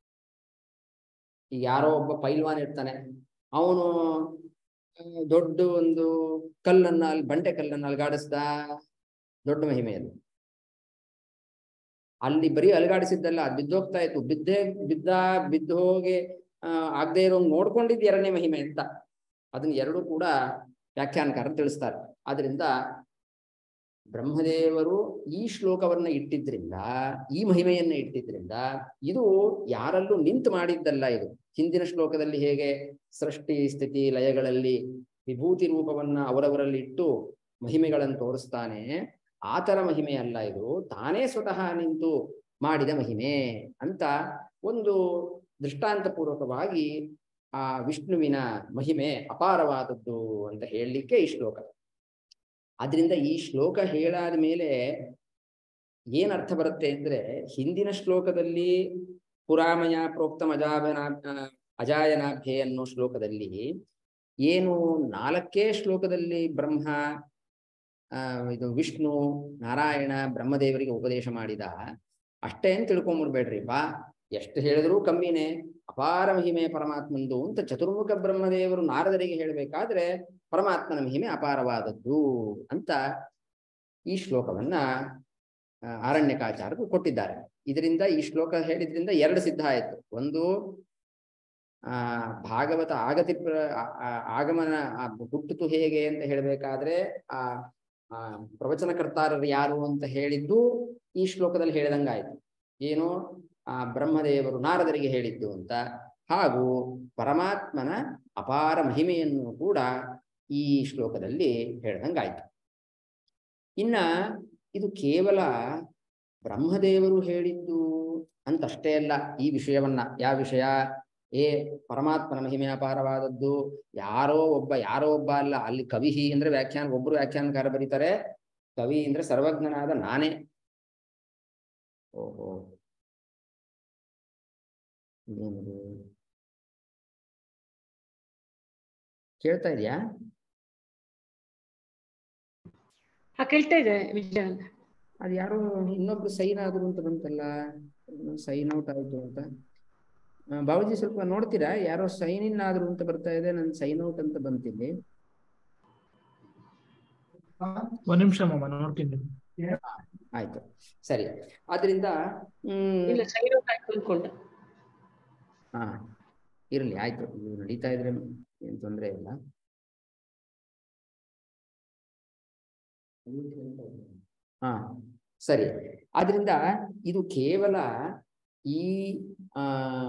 ಈಗ ಯಾರೋ ಒಬ್ಬ ಪೈಲ್ವಾನ್ ಇರ್ತಾನೆ ಅವನು ದೊಡ್ಡ ಒಂದು ಕಲ್ಲನ್ನ ಅಲ್ಲಿ ಬಂಡೆ ಕಲ್ಲನ್ನ ಅಲುಗಾಡಿಸ್ದ ದೊಡ್ಡ ಮಹಿಮೆ ಅದು ಅಲ್ಲಿ ಬರೀ ಅಲುಗಾಡಿಸಿದ್ದಲ್ಲ ಅದು ಬಿದ್ದೋಗ್ತಾ ಇತ್ತು ಬಿದ್ದೇ ಬಿದ್ದ ಬಿದ್ದು ಹೋಗಿ ಆ ಆಗದೆ ಇರೋ ನೋಡ್ಕೊಂಡಿದ್ದು ಎರಡನೇ ಮಹಿಮೆ ಅಂತ ಅದನ್ನ ಎರಡು ಕೂಡ ವ್ಯಾಖ್ಯಾನಕಾರರು ತಿಳಿಸ್ತಾರೆ ಆದ್ರಿಂದ ಬ್ರಹ್ಮದೇವರು ಈ ಶ್ಲೋಕವನ್ನ ಇಟ್ಟಿದ್ರಿಂದ ಈ ಮಹಿಮೆಯನ್ನ ಇಟ್ಟಿದ್ರಿಂದ ಇದು ಯಾರಲ್ಲೂ ನಿಂತು ಮಾಡಿದ್ದಲ್ಲ ಇದು ಹಿಂದಿನ ಶ್ಲೋಕದಲ್ಲಿ ಹೇಗೆ ಸೃಷ್ಟಿ ಸ್ಥಿತಿ ಲಯಗಳಲ್ಲಿ ವಿಭೂತಿ ರೂಪವನ್ನ ಅವರವರಲ್ಲಿ ಇಟ್ಟು ಮಹಿಮೆಗಳನ್ನು ತೋರಿಸ್ತಾನೆ ಆತರ ಮಹಿಮೆ ಅಲ್ಲ ಇದು ತಾನೇ ಸ್ವತಃ ನಿಂತು ಮಾಡಿದ ಮಹಿಮೆ ಅಂತ ಒಂದು ದೃಷ್ಟಾಂತ ಪೂರ್ವಕವಾಗಿ ಆ ವಿಷ್ಣುವಿನ ಮಹಿಮೆ ಅಪಾರವಾದದ್ದು ಅಂತ ಹೇಳಲಿಕ್ಕೆ ಈ ಶ್ಲೋಕ ಆದ್ರಿಂದ ಈ ಶ್ಲೋಕ ಹೇಳಾದ ಮೇಲೆ ಏನ್ ಅರ್ಥ ಬರುತ್ತೆ ಅಂದ್ರೆ ಹಿಂದಿನ ಶ್ಲೋಕದಲ್ಲಿ ಪುರಾಮಯ ಪ್ರೋಕ್ತಂ ಅಜಾಭನ ಅಜಾಯನಾಭ್ಯೆ ಅನ್ನೋ ಶ್ಲೋಕದಲ್ಲಿ ಏನು ನಾಲ್ಕೇ ಶ್ಲೋಕದಲ್ಲಿ ಬ್ರಹ್ಮ ಆ ಇದು ವಿಷ್ಣು ನಾರಾಯಣ ಬ್ರಹ್ಮದೇವರಿಗೆ ಉಪದೇಶ ಮಾಡಿದ ಅಷ್ಟೇ ಅಂತ ತಿಳ್ಕೊಂಬಿಡ್ಬೇಡ್ರಿ ಬಾ ಎಷ್ಟು ಹೇಳಿದ್ರೂ ಕಮ್ಮಿನೇ ಅಪಾರ ಮಹಿಮೆ ಪರಮಾತ್ಮಂದು ಅಂತ ಚತುರ್ಮುಖ ಬ್ರಹ್ಮದೇವರು ನಾರದರಿಗೆ ಹೇಳಬೇಕಾದ್ರೆ ಪರಮಾತ್ಮನ ಮಹಿಮೆ ಅಪಾರವಾದದ್ದು ಅಂತ ಈ ಶ್ಲೋಕವನ್ನ ಆ, ಆರಣ್ಯಕಾಚಾರ್ಯರು ಕೊಟ್ಟಿದ್ದಾರೆ ಇದರಿಂದ ಈ ಶ್ಲೋಕ ಹೇಳಿದ್ರಿಂದ ಎರಡು ಸಿದ್ಧ ಆಯ್ತು ಒಂದು ಆ ಭಾಗವತ ಆಗತಿ ಪ್ರ ಆ- ಆ- ಆಗಮನ ಆ ಹುಟ್ಟಿತು ಹೇಗೆ ಅಂತ ಹೇಳಬೇಕಾದ್ರೆ ಆ ಆ ಪ್ರವಚನಕರ್ತಾರರು ಯಾರು ಅಂತ ಹೇಳಿದ್ದು ಈ ಶ್ಲೋಕದಲ್ಲಿ ಹೇಳಿದಂಗಾಯ್ತು ಏನು ಆ ಬ್ರಹ್ಮದೇವರು ನಾರದರಿಗೆ ಹೇಳಿದ್ದು ಅಂತ ಹಾಗೂ ಪರಮಾತ್ಮನ ಅಪಾರ ಮಹಿಮೆಯನ್ನು ಕೂಡ ಈ ಶ್ಲೋಕದಲ್ಲಿ ಹೇಳ್ದಂಗಾಯ್ತು ಇನ್ನ ಇದು ಕೇವಲ ಬ್ರಹ್ಮದೇವರು ಹೇಳಿದ್ದು ಅಂತಷ್ಟೇ ಅಲ್ಲ ಈ ವಿಷಯವನ್ನ ಯಾವ ವಿಷಯ ಏ ಪರಮಾತ್ಮನ ಮಹಿಮೆ ಅಪಾರವಾದದ್ದು ಯಾರೋ ಒಬ್ಬ ಯಾರೋ ಒಬ್ಬ ಅಲ್ಲ ಅಲ್ಲಿ ಕವಿಹಿ ಅಂದ್ರೆ ವ್ಯಾಖ್ಯಾನ ಒಬ್ರು ವ್ಯಾಖ್ಯಾನಕಾರ ಬರೀತಾರೆ ಕವಿ ಅಂದ್ರೆ ಸರ್ವಜ್ಞನಾದ ನಾನೇ ಓಹೋ ಇದೇನಿದು ಕೇಳ್ತಾ ಇದೆಯಾ ಹಾ ಕೇಳ್ತಾ ಇದೆ ವಿಜಯ ಅದು ಯಾರೋ ಇನ್ನೊಬ್ರು ಸೈನ್ ಆದ್ರು ಅಂತ ಬಂತಲ್ಲ ಸೈನ್ ಔಟ್ ಆಯ್ತು ಅಂತ ಆ, ಬಾಬುಜಿ ಸ್ವಲ್ಪ ನೋಡ್ತೀರಾ ಯಾರೋ ಸೈನ್ ಇನ್ ಆದ್ರು ಅಂತ ಬರ್ತಾ ಇದೆ ನನ್ ಸೈನ್ ಔಟ್ ಅಂತ ಬಂತಿಲ್ಲಿ ಒಂದ್ ನಿಮಿಷ ಮಾಮ ನೋಡ್ತೀನಿ ಆಯ್ತು ಸರಿ ಆದ್ರಿಂದ ಹ್ಮ್ ಇಲ್ಲ ಸೈನ್ ಔಟ್ ಆಯ್ತು ಅನ್ಕೊಂಡೆ ಹಾ ಇರ್ಲಿ ಆಯ್ತು ಇದು ನಡೀತಾ ಇದ್ರೆ ಏನ್ ತೊಂದ್ರೆ ಇಲ್ಲ ಹಾ ಸರಿ ಆದ್ರಿಂದ ಇದು ಕೇವಲ ಈ ಆ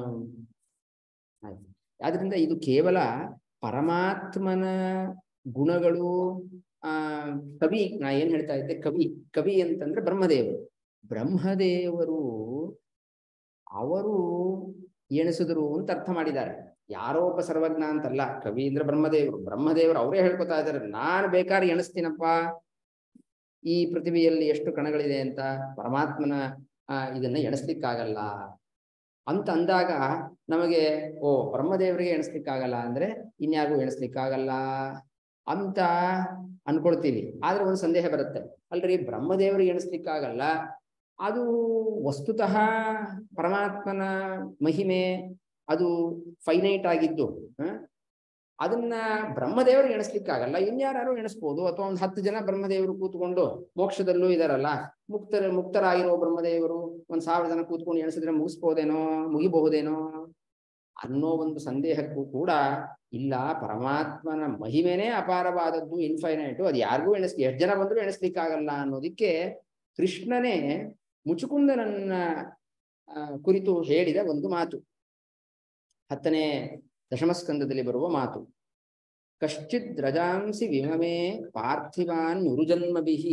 ಆಯ್ತು ಆದ್ರಿಂದ ಇದು ಕೇವಲ ಪರಮಾತ್ಮನ ಗುಣಗಳು ಆ ಕವಿ ನಾ ಏನ್ ಹೇಳ್ತಾ ಇದ್ದೆ ಕವಿ ಕವಿ ಅಂತಂದ್ರೆ ಬ್ರಹ್ಮದೇವರು ಬ್ರಹ್ಮದೇವರು ಅವರು ಎಣಿಸಿದ್ರು ಅಂತ ಅರ್ಥ ಮಾಡಿದ್ದಾರೆ ಯಾರೋ ಒಬ್ಬ ಸರ್ವಜ್ಞ ಅಂತಲ್ಲ ಕವಿ ಅಂದ್ರೆ ಬ್ರಹ್ಮದೇವರು ಬ್ರಹ್ಮದೇವರು ಅವರೇ ಹೇಳ್ಕೊತಾ ಇದ್ದಾರೆ ನಾನು ಬೇಕಾದ್ರೆ ಎಣಿಸ್ತೀನಪ್ಪ ಈ ಪೃಥ್ವಿಯಲ್ಲಿ ಎಷ್ಟು ಕಣಗಳಿದೆ ಅಂತ ಪರಮಾತ್ಮನ ಆ, ಇದನ್ನ ಎಣಿಸ್ಲಿಕ್ಕಾಗಲ್ಲ ಅಂತ ಅಂದಾಗ ನಮಗೆ ಓ ಬ್ರಹ್ಮದೇವರಿಗೆ ಎಣಿಸ್ಲಿಕ್ಕಾಗಲ್ಲ ಅಂದ್ರೆ ಇನ್ಯಾರಿಗೂ ಎಣಿಸ್ಲಿಕ್ಕಾಗಲ್ಲ ಅಂತ ಅನ್ಕೊಳ್ತೀವಿ ಆದ್ರೆ ಒಂದು ಸಂದೇಹ ಬರುತ್ತೆ ಅಲ್ರಿ ಬ್ರಹ್ಮದೇವರಿಗೆ ಎಣಿಸ್ಲಿಕ್ಕಾಗಲ್ಲ ಅದು ವಸ್ತುತಃ ಪರಮಾತ್ಮನ ಮಹಿಮೆ ಅದು ಫೈನೈಟ್ ಆಗಿದ್ದು ಹ? ಅದನ್ನ ಬ್ರಹ್ಮದೇವರು ಎಣಿಸ್ಲಿಕ್ಕಾಗಲ್ಲ ಇನ್ಯಾರು ಎಣಿಸ್ಬೋದು ಅಥವಾ ಒಂದು ಹತ್ತು ಜನ ಬ್ರಹ್ಮದೇವರು ಕೂತ್ಕೊಂಡು ಮೋಕ್ಷದಲ್ಲೂ ಇದಾರಲ್ಲ ಮುಕ್ತರ ಮುಕ್ತರಾಗಿರೋ ಬ್ರಹ್ಮದೇವರು ಒಂದ್ ಸಾವಿರ ಜನ ಕೂತ್ಕೊಂಡು ಎಣಿಸಿದ್ರೆ ಮುಗಿಸ್ಬೋದೇನೋ ಮುಗಿಬಹುದೇನೋ ಅನ್ನೋ ಒಂದು ಸಂದೇಹಕ್ಕೂ ಕೂಡ ಇಲ್ಲ ಪರಮಾತ್ಮನ ಮಹಿಮೆನೇ ಅಪಾರವಾದದ್ದು ಇನ್ಫೈನೈಟು ಅದು ಯಾರಿಗೂ ಎಣಿಸ್ ಎಷ್ಟು ಜನ ಬಂದರೂ ಎಣಿಸ್ಲಿಕ್ಕಾಗಲ್ಲ ಅನ್ನೋದಕ್ಕೆ ಕೃಷ್ಣನೇ ಮುಚುಕುಂದನನ್ನ ಆ, ಕುರಿತು ಹೇಳಿದ ಒಂದು ಮಾತು ಹತ್ತನೇ ದಶಮಸ್ಕಂದದಲ್ಲಿ ಬರುವ ಮಾತು ಕಶ್ಚಿದ್ ರಜಾಂಸಿ ವಿಮಮೇ ಪಾರ್ಥಿವಾನ್ ಉರುಜನ್ಮಭಿಃ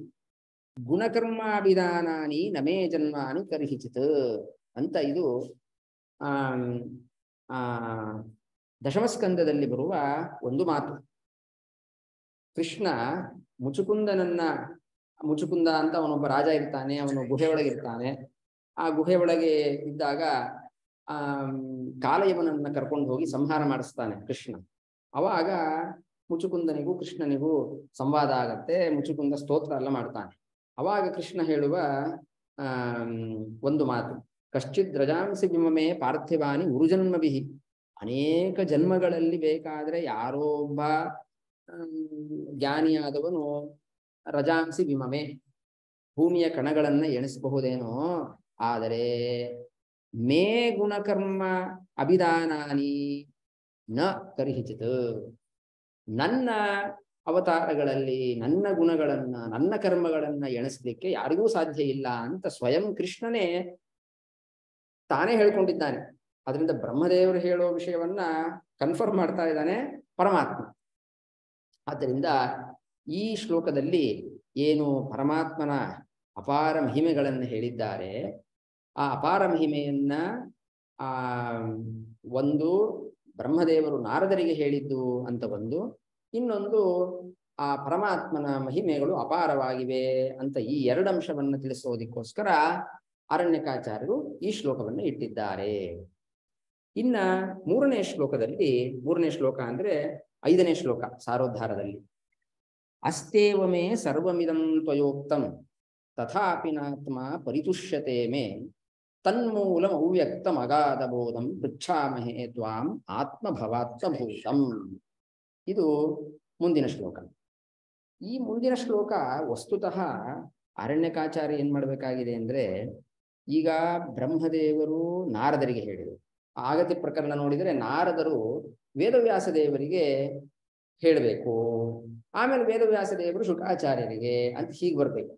ಗುಣಕರ್ಮಾಭಿಧಾನಾನಿ ನಮೇ ಜನ್ಮಾನಿ ಕರ್ಹಿಚಿತ್ ಅಂತ ಇದು ಆಮ್, ಆ ದಶಮಸ್ಕಂದದಲ್ಲಿ ಬರುವ ಒಂದು ಮಾತು ಕೃಷ್ಣ ಮುಚುಕುಂದನನ್ನ ಮುಚುಕುಂದ ಅಂತ ಅವನೊಬ್ಬ ರಾಜ ಇರ್ತಾನೆ ಅವನು ಗುಹೆ ಒಳಗಿರ್ತಾನೆ ಆ ಗುಹೆ ಒಳಗೆ ಇದ್ದಾಗ ಆ ಕಾಲಯವನನ್ನ ಕರ್ಕೊಂಡು ಹೋಗಿ ಸಂಹಾರ ಮಾಡಿಸ್ತಾನೆ ಕೃಷ್ಣ ಅವಾಗ ಮುಚುಕುಂದನಿಗೂ ಕೃಷ್ಣನಿಗೂ ಸಂವಾದ ಆಗತ್ತೆ ಮುಚುಕುಂದ ಸ್ತೋತ್ರ ಎಲ್ಲ ಮಾಡ್ತಾನೆ ಅವಾಗ ಕೃಷ್ಣ ಹೇಳುವ ಆ ಒಂದು ಮಾತು ಕಶ್ಚಿದ್ ರಜಾಂಸಿ ವಿಮಮೆ ಪಾರ್ಥಿವಾನಿ ಉರುಜನ್ಮಭಿಹಿ ಅನೇಕ ಜನ್ಮಗಳಲ್ಲಿ ಬೇಕಾದ್ರೆ ಯಾರೋ ಒಬ್ಬ ಆಮ್, ಜ್ಞಾನಿಯಾದವನು ರಜಾಂಸಿ ವಿಮಮೆ ಭೂಮಿಯ ಕಣಗಳನ್ನ ಎಣಿಸಬಹುದೇನೋ ಆದರೆ ಮೇ ಗುಣಕರ್ಮ ಅಭಿಧಾನಾನಿ ನ ಕರಿಹಿಚಿತ್ ನನ್ನ ಅವತಾರಗಳಲ್ಲಿ ನನ್ನ ಗುಣಗಳನ್ನ ನನ್ನ ಕರ್ಮಗಳನ್ನ ಎಣಿಸ್ಲಿಕ್ಕೆ ಯಾರಿಗೂ ಸಾಧ್ಯ ಇಲ್ಲ ಅಂತ ಸ್ವಯಂ ಕೃಷ್ಣನೇ ತಾನೇ ಹೇಳ್ಕೊಂಡಿದ್ದಾನೆ ಅದರಿಂದ ಬ್ರಹ್ಮದೇವರು ಹೇಳೋ ವಿಷಯವನ್ನ ಕನ್ಫರ್ಮ್ ಮಾಡ್ತಾ ಇದ್ದಾನೆ ಪರಮಾತ್ಮ ಆದ್ದರಿಂದ ಈ ಶ್ಲೋಕದಲ್ಲಿ ಏನು ಪರಮಾತ್ಮನ ಅಪಾರ ಮಹಿಮೆಗಳನ್ನು ಹೇಳಿದ್ದಾರೆ ಆ ಅಪಾರ ಮಹಿಮೆಯನ್ನ ಆ ಒಂದು ಬ್ರಹ್ಮದೇವರು ನಾರದರಿಗೆ ಹೇಳಿದ್ದು ಅಂತ ಒಂದು ಇನ್ನೊಂದು ಆ ಪರಮಾತ್ಮನ ಮಹಿಮೆಗಳು ಅಪಾರವಾಗಿವೆ ಅಂತ ಈ ಎರಡು ಅಂಶವನ್ನು ತಿಳಿಸೋದಕ್ಕೋಸ್ಕರ ಅರಣ್ಯಕಾಚಾರ್ಯರು ಈ ಶ್ಲೋಕವನ್ನು ಇಟ್ಟಿದ್ದಾರೆ ಇನ್ನ ಮೂರನೇ ಶ್ಲೋಕದಲ್ಲಿ ಮೂರನೇ ಶ್ಲೋಕ ಅಂದ್ರೆ ಐದನೇ ಶ್ಲೋಕ ಸಾರೋದ್ಧಾರದಲ್ಲಿ ಅಸ್ತೇವಮೇ ಸರ್ವಮಿದಂ ತ್ವಯೋಕ್ತಂ ತಥಾಪಿ ನಾತ್ಮ ಪರಿತುಷ್ಯತೆ ಮೇ ತನ್ಮೂಲಂ ಅವ್ಯಕ್ತಂ ಅಗಾಧಬೋಧಂ ಪೃಚ್ಛಾಮಹೇ ತ್ವಾಂ ಆತ್ಮಭವಾತ್ಮಭೂತಂ ಇದು ಮುಂದಿನ ಶ್ಲೋಕ ಈ ಮುಂದಿನ ಶ್ಲೋಕ ವಸ್ತುತಃ ಅರಣ್ಯಕಾಚಾರ್ಯ ಏನ್ ಮಾಡ್ಬೇಕಾಗಿದೆ ಅಂದ್ರೆ ಈಗ ಬ್ರಹ್ಮದೇವರು ನಾರದರಿಗೆ ಹೇಳಿದರು ಆಗತಿ ಪ್ರಕರಣ ನೋಡಿದರೆ ನಾರದರು ವೇದವ್ಯಾಸ ದೇವರಿಗೆ ಹೇಳಬೇಕು ಆಮೇಲೆ ವೇದವ್ಯಾಸ ದೇವರು ಶುಕಾಚಾರ್ಯರಿಗೆ ಅಂತ ಹೀಗೆ ಬರ್ಬೇಕು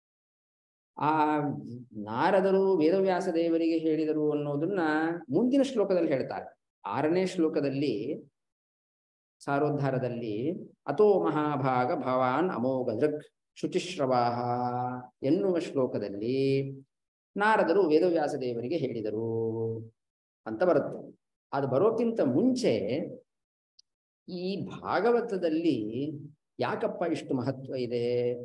ಆ ನಾರದರು ವೇದವ್ಯಾಸ ದೇವರಿಗೆ ಹೇಳಿದರು ಅನ್ನೋದನ್ನ ಮುಂದಿನ ಶ್ಲೋಕದಲ್ಲಿ ಹೇಳ್ತಾರೆ ಆರನೇ ಶ್ಲೋಕದಲ್ಲಿ ಸಾರೋದ್ಧಾರದಲ್ಲಿ ಅಥೋ ಮಹಾಭಾಗ ಭವಾನ್ ಅಮೋಘ ದೃಕ್ ಶುಚಿಶ್ರವಾಹ ಎನ್ನುವ ಶ್ಲೋಕದಲ್ಲಿ ನಾರದರು ವೇದವ್ಯಾಸ ದೇವರಿಗೆ ಹೇಳಿದರು ಅಂತ ಬರುತ್ತೆ ಅದು ಬರೋಕ್ಕಿಂತ ಮುಂಚೆ ಈ ಭಾಗವತದಲ್ಲಿ ಯಾಕಪ್ಪ ಇಷ್ಟು ಮಹತ್ವ ಇದೆ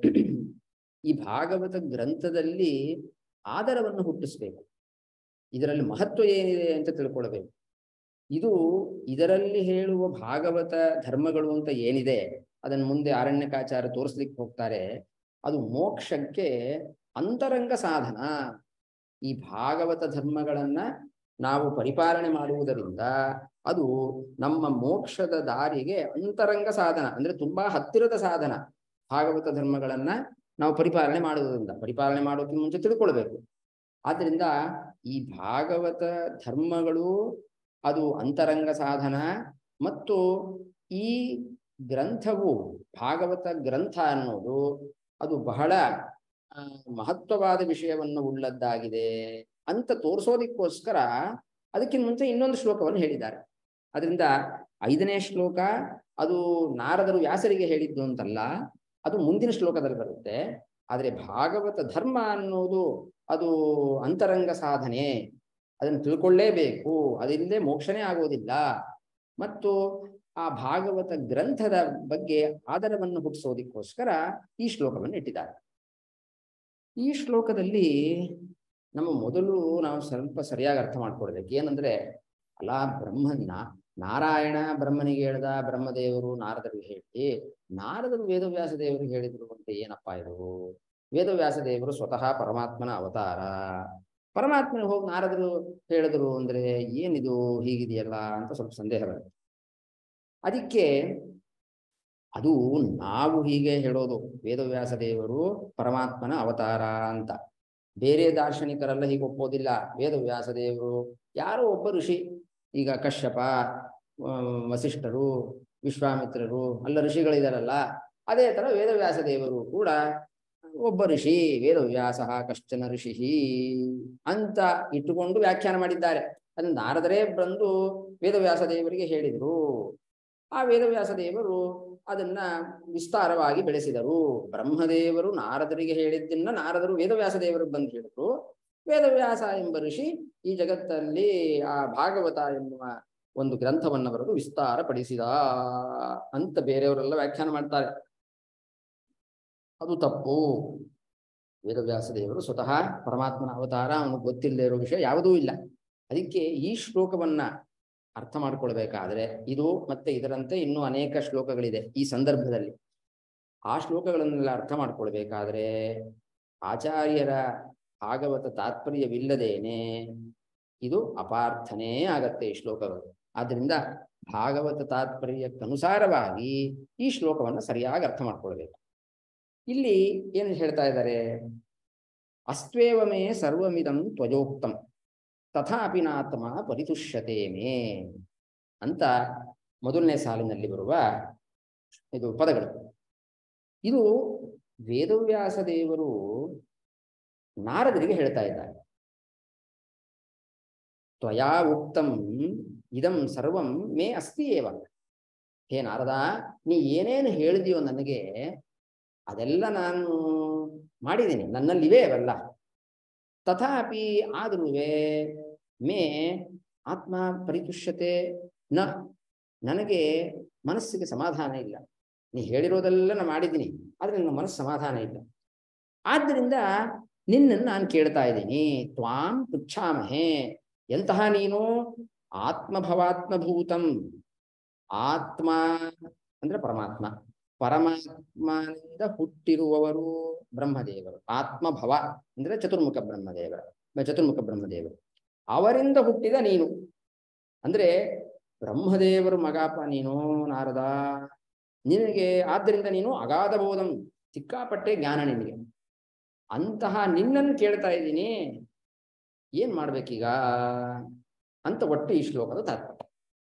ಈ ಭಾಗವತ ಗ್ರಂಥದಲ್ಲಿ ಆದರವನ್ನು ಹುಟ್ಟಿಸ್ಬೇಕು ಇದರಲ್ಲಿ ಮಹತ್ವ ಏನಿದೆ ಅಂತ ತಿಳ್ಕೊಳ್ಬೇಕು ಇದು ಇದರಲ್ಲಿ ಹೇಳುವ ಭಾಗವತ ಧರ್ಮಗಳು ಅಂತ ಏನಿದೆ ಅದನ್ನು ಮುಂದೆ ಅರಣ್ಯಕಾಚಾರ ತೋರಿಸ್ಲಿಕ್ಕೆ ಹೋಗ್ತಾರೆ ಅದು ಮೋಕ್ಷಕ್ಕೆ ಅಂತರಂಗ ಸಾಧನ ಈ ಭಾಗವತ ಧರ್ಮಗಳನ್ನ ನಾವು ಪರಿಪಾಲನೆ ಮಾಡುವುದರಿಂದ ಅದು ನಮ್ಮ ಮೋಕ್ಷದ ದಾರಿಗೆ ಅಂತರಂಗ ಸಾಧನ ಅಂದ್ರೆ ತುಂಬಾ ಹತ್ತಿರದ ಸಾಧನ ಭಾಗವತ ಧರ್ಮಗಳನ್ನ ನಾವು ಪರಿಪಾಲನೆ ಮಾಡುವುದರಿಂದ ಪರಿಪಾಲನೆ ಮಾಡೋಕೆ ಮುಂಚೆ ತಿಳ್ಕೊಳ್ಬೇಕು ಆದ್ರಿಂದ ಈ ಭಾಗವತ ಧರ್ಮಗಳು ಅದು ಅಂತರಂಗ ಸಾಧನ ಮತ್ತು ಈ ಗ್ರಂಥವು ಭಾಗವತ ಗ್ರಂಥ ಅನ್ನೋದು ಅದು ಬಹಳ ಆ, ಮಹತ್ವವಾದ ವಿಷಯವನ್ನು ಉಳ್ಳದ್ದಾಗಿದೆ ಅಂತ ತೋರಿಸೋದಕ್ಕೋಸ್ಕರ ಅದಕ್ಕಿಂತ ಮುಂಚೆ ಇನ್ನೊಂದು ಶ್ಲೋಕವನ್ನು ಹೇಳಿದ್ದಾರೆ ಅದರಿಂದ ಐದನೇ ಶ್ಲೋಕ ಅದು ನಾರದರು ವ್ಯಾಸರಿಗೆ ಹೇಳಿದ್ದು ಅಂತಲ್ಲ ಅದು ಮುಂದಿನ ಶ್ಲೋಕದಲ್ಲಿ ಬರುತ್ತೆ ಆದರೆ ಭಾಗವತ ಧರ್ಮ ಅನ್ನೋದು ಅದು ಅಂತರಂಗ ಸಾಧನೆ ಅದನ್ನು ತಿಳ್ಕೊಳ್ಳೇಬೇಕು ಅದಿಲ್ಲದೆ ಮೋಕ್ಷನೇ ಆಗೋದಿಲ್ಲ ಮತ್ತು ಆ ಭಾಗವತ ಗ್ರಂಥದ ಬಗ್ಗೆ ಆದರವನ್ನು ಹುಟ್ಟಿಸೋದಕ್ಕೋಸ್ಕರ ಈ ಶ್ಲೋಕವನ್ನು ಇಟ್ಟಿದ್ದಾರೆ ಈ ಶ್ಲೋಕದಲ್ಲಿ ನಮ್ಮ ಮೊದಲು ನಾವು ಸ್ವಲ್ಪ ಸರಿಯಾಗಿ ಅರ್ಥ ಮಾಡ್ಕೊಳ್ಬೇಕು ಏನಂದ್ರೆ ಅಲ್ಲ ಬ್ರಹ್ಮನ ನಾರಾಯಣ ಬ್ರಹ್ಮನಿಗೆ ಹೇಳ್ದ ಬ್ರಹ್ಮದೇವರು ನಾರದರಿಗೆ ಹೇಳಿ ನಾರದರು ವೇದವ್ಯಾಸ ದೇವರಿಗೆ ಹೇಳಿದ್ರು ಅಂತ ಏನಪ್ಪಾ ಇದು ವೇದವ್ಯಾಸ ದೇವರು ಸ್ವತಃ ಪರಮಾತ್ಮನ ಅವತಾರ ಪರಮಾತ್ಮನ ಹೋಗಿ ನಾರದರು ಹೇಳಿದ್ರು ಅಂದ್ರೆ ಏನಿದು ಹೀಗಿದೆಯಲ್ಲ ಅಂತ ಸ್ವಲ್ಪ ಸಂದೇಹ ಬರುತ್ತೆ ಅದಕ್ಕೆ ಅದು ನಾವು ಹೀಗೆ ಹೇಳೋದು ವೇದವ್ಯಾಸ ದೇವರು ಪರಮಾತ್ಮನ ಅವತಾರ ಅಂತ ಬೇರೆ ದಾರ್ಶನಿಕರೆಲ್ಲ ಹೀಗೆ ಒಪ್ಪೋದಿಲ್ಲ ವೇದವ್ಯಾಸ ದೇವರು ಯಾರೋ ಒಬ್ಬ ಋಷಿ ಈಗ ಕಶ್ಯಪ ಆ, ವಸಿಷ್ಠರು ವಿಶ್ವಾಮಿತ್ರರು ಅಲ್ಲ ಋಷಿಗಳಿದಾರಲ್ಲ ಅದೇ ತರ ವೇದವ್ಯಾಸ ದೇವರು ಕೂಡ ಒಬ್ಬ ಋಷಿ ವೇದವ್ಯಾಸ ಕಶ್ಚನ ಋಷಿ ಅಂತ ಇಟ್ಟುಕೊಂಡು ವ್ಯಾಖ್ಯಾನ ಮಾಡಿದ್ದಾರೆ ಅದು ನಾರದರೇ ಬಂದು ವೇದವ್ಯಾಸ ದೇವರಿಗೆ ಹೇಳಿದರು ಆ ವೇದವ್ಯಾಸ ದೇವರು ಅದನ್ನ ವಿಸ್ತಾರವಾಗಿ ಬೆಳೆಸಿದರು ಬ್ರಹ್ಮದೇವರು ನಾರದರಿಗೆ ಹೇಳಿದ್ದನ್ನ ನಾರದರು ವೇದವ್ಯಾಸ ದೇವರು ಬಂದು ಹೇಳಿದ್ರು ವೇದವ್ಯಾಸ ಎಂಬ ಋಷಿ ಈ ಜಗತ್ತಲ್ಲಿ ಆ ಭಾಗವತ ಎನ್ನುವ ಒಂದು ಗ್ರಂಥವನ್ನು ಬರೆದು ವಿಸ್ತಾರಪಡಿಸಿದ ಅಂತ ಬೇರೆಯವರೆಲ್ಲ ವ್ಯಾಖ್ಯಾನ ಮಾಡ್ತಾರೆ ಅದು ತಪ್ಪು ವೇದವ್ಯಾಸ ದೇವರು ಸ್ವತಃ ಪರಮಾತ್ಮನ ಅವತಾರ ಅವನಿಗೆ ಗೊತ್ತಿಲ್ಲದೆ ಇರೋ ವಿಷಯ ಯಾವುದೂ ಇಲ್ಲ ಅದಕ್ಕೆ ಈ ಶ್ಲೋಕವನ್ನ ಅರ್ಥ ಮಾಡ್ಕೊಳ್ಬೇಕಾದ್ರೆ ಇದು ಮತ್ತೆ ಇದರಂತೆ ಇನ್ನೂ ಅನೇಕ ಶ್ಲೋಕಗಳಿದೆ ಈ ಸಂದರ್ಭದಲ್ಲಿ ಆ ಶ್ಲೋಕಗಳನ್ನೆಲ್ಲ ಅರ್ಥ ಮಾಡ್ಕೊಳ್ಬೇಕಾದ್ರೆ ಆಚಾರ್ಯರ ಭಾಗವತ ತಾತ್ಪರ್ಯವಿಲ್ಲದೇನೆ ಇದು ಅಪಾರ್ಥನೇ ಆಗತ್ತೆ ಈ ಶ್ಲೋಕಗಳು ಆದ್ರಿಂದ ಭಾಗವತ ತಾತ್ಪರ್ಯಕ್ಕನುಸಾರವಾಗಿ ಈ ಶ್ಲೋಕವನ್ನು ಸರಿಯಾಗಿ ಅರ್ಥ ಮಾಡ್ಕೊಳ್ಬೇಕು ಇಲ್ಲಿ ಏನು ಹೇಳ್ತಾ ಇದ್ದಾರೆ ಅಸ್ತ್ವೇವಮೇ ಸರ್ವಮಿದಂ ತ್ವಜೋಕ್ತಂ ತಥಾಪಿ ನಾತ್ಮ ಪರಿತುಷ್ಯತೆ ಮೇ ಅಂತ ಮೊದಲನೇ ಸಾಲಿನಲ್ಲಿ ಬರುವ ಇದು ಪದಗಳು ಇದು ವೇದವ್ಯಾಸ ದೇವರು ನಾರದರಿಗೆ ಹೇಳ್ತಾ ಇದ್ದಾರೆ ತ್ವಯಾ ಉಕ್ತಂ ಇದಂ ಸರ್ವಂ ಮೇ ಅಸ್ತಿ ಏವ ಹೇ ನಾರದ ನೀ ಏನೇನು ಹೇಳಿದೆಯೋ ನನಗೆ ಅದೆಲ್ಲ ನಾನು ಮಾಡಿದ್ದೀನಿ ನನ್ನಲ್ಲಿವೆ ಅವೆಲ್ಲ ತಥಾಪಿ ಆದ್ರೂ ಮೇ ಆತ್ಮ ಪರಿತುಷ್ಯತೆ ನ ನನಗೆ ಮನಸ್ಸಿಗೆ ಸಮಾಧಾನ ಇಲ್ಲ ನೀ ಹೇಳಿರೋದೆಲ್ಲ ನಾನು ಮಾಡಿದ್ದೀನಿ ಆದ್ರೆ ನನ್ನ ಮನಸ್ಸು ಸಮಾಧಾನ ಇಲ್ಲ ಆದ್ದರಿಂದ ನಿನ್ನನ್ನು ನಾನು ಕೇಳ್ತಾ ಇದ್ದೀನಿ ತ್ವಾಂ ಪೃಚ್ಛಾಮಹೇ ಎಂತಹ ನೀನು ಆತ್ಮಭವಾತ್ಮಭೂತಂ ಆತ್ಮ ಅಂದ್ರೆ ಪರಮಾತ್ಮ ಪರಮಾತ್ಮನಿಂದ ಹುಟ್ಟಿರುವವರು ಬ್ರಹ್ಮದೇವರು ಆತ್ಮಭವ ಅಂದ್ರೆ ಚತುರ್ಮುಖ ಬ್ರಹ್ಮದೇವರ ಚತುರ್ಮುಖ ಬ್ರಹ್ಮದೇವರು ಅವರಿಂದ ಹುಟ್ಟಿದ ನೀನು ಅಂದ್ರೆ ಬ್ರಹ್ಮದೇವರು ಮಗಾಪ ನೀನು ನಾರದ ನಿನಗೆ ಆದ್ದರಿಂದ ನೀನು ಅಗಾಧ ಬೋಧಂ ಸಿಕ್ಕಾಪಟ್ಟೆ ಜ್ಞಾನ ನಿನಗೆ ಅಂತಹ ನಿನ್ನನ್ನು ಕೇಳ್ತಾ ಇದ್ದೀನಿ ಏನ್ ಮಾಡ್ಬೇಕೀಗ ಅಂತ ಒಟ್ಟು ಈ ಶ್ಲೋಕದ ತಾತ್ಪರ್ಯ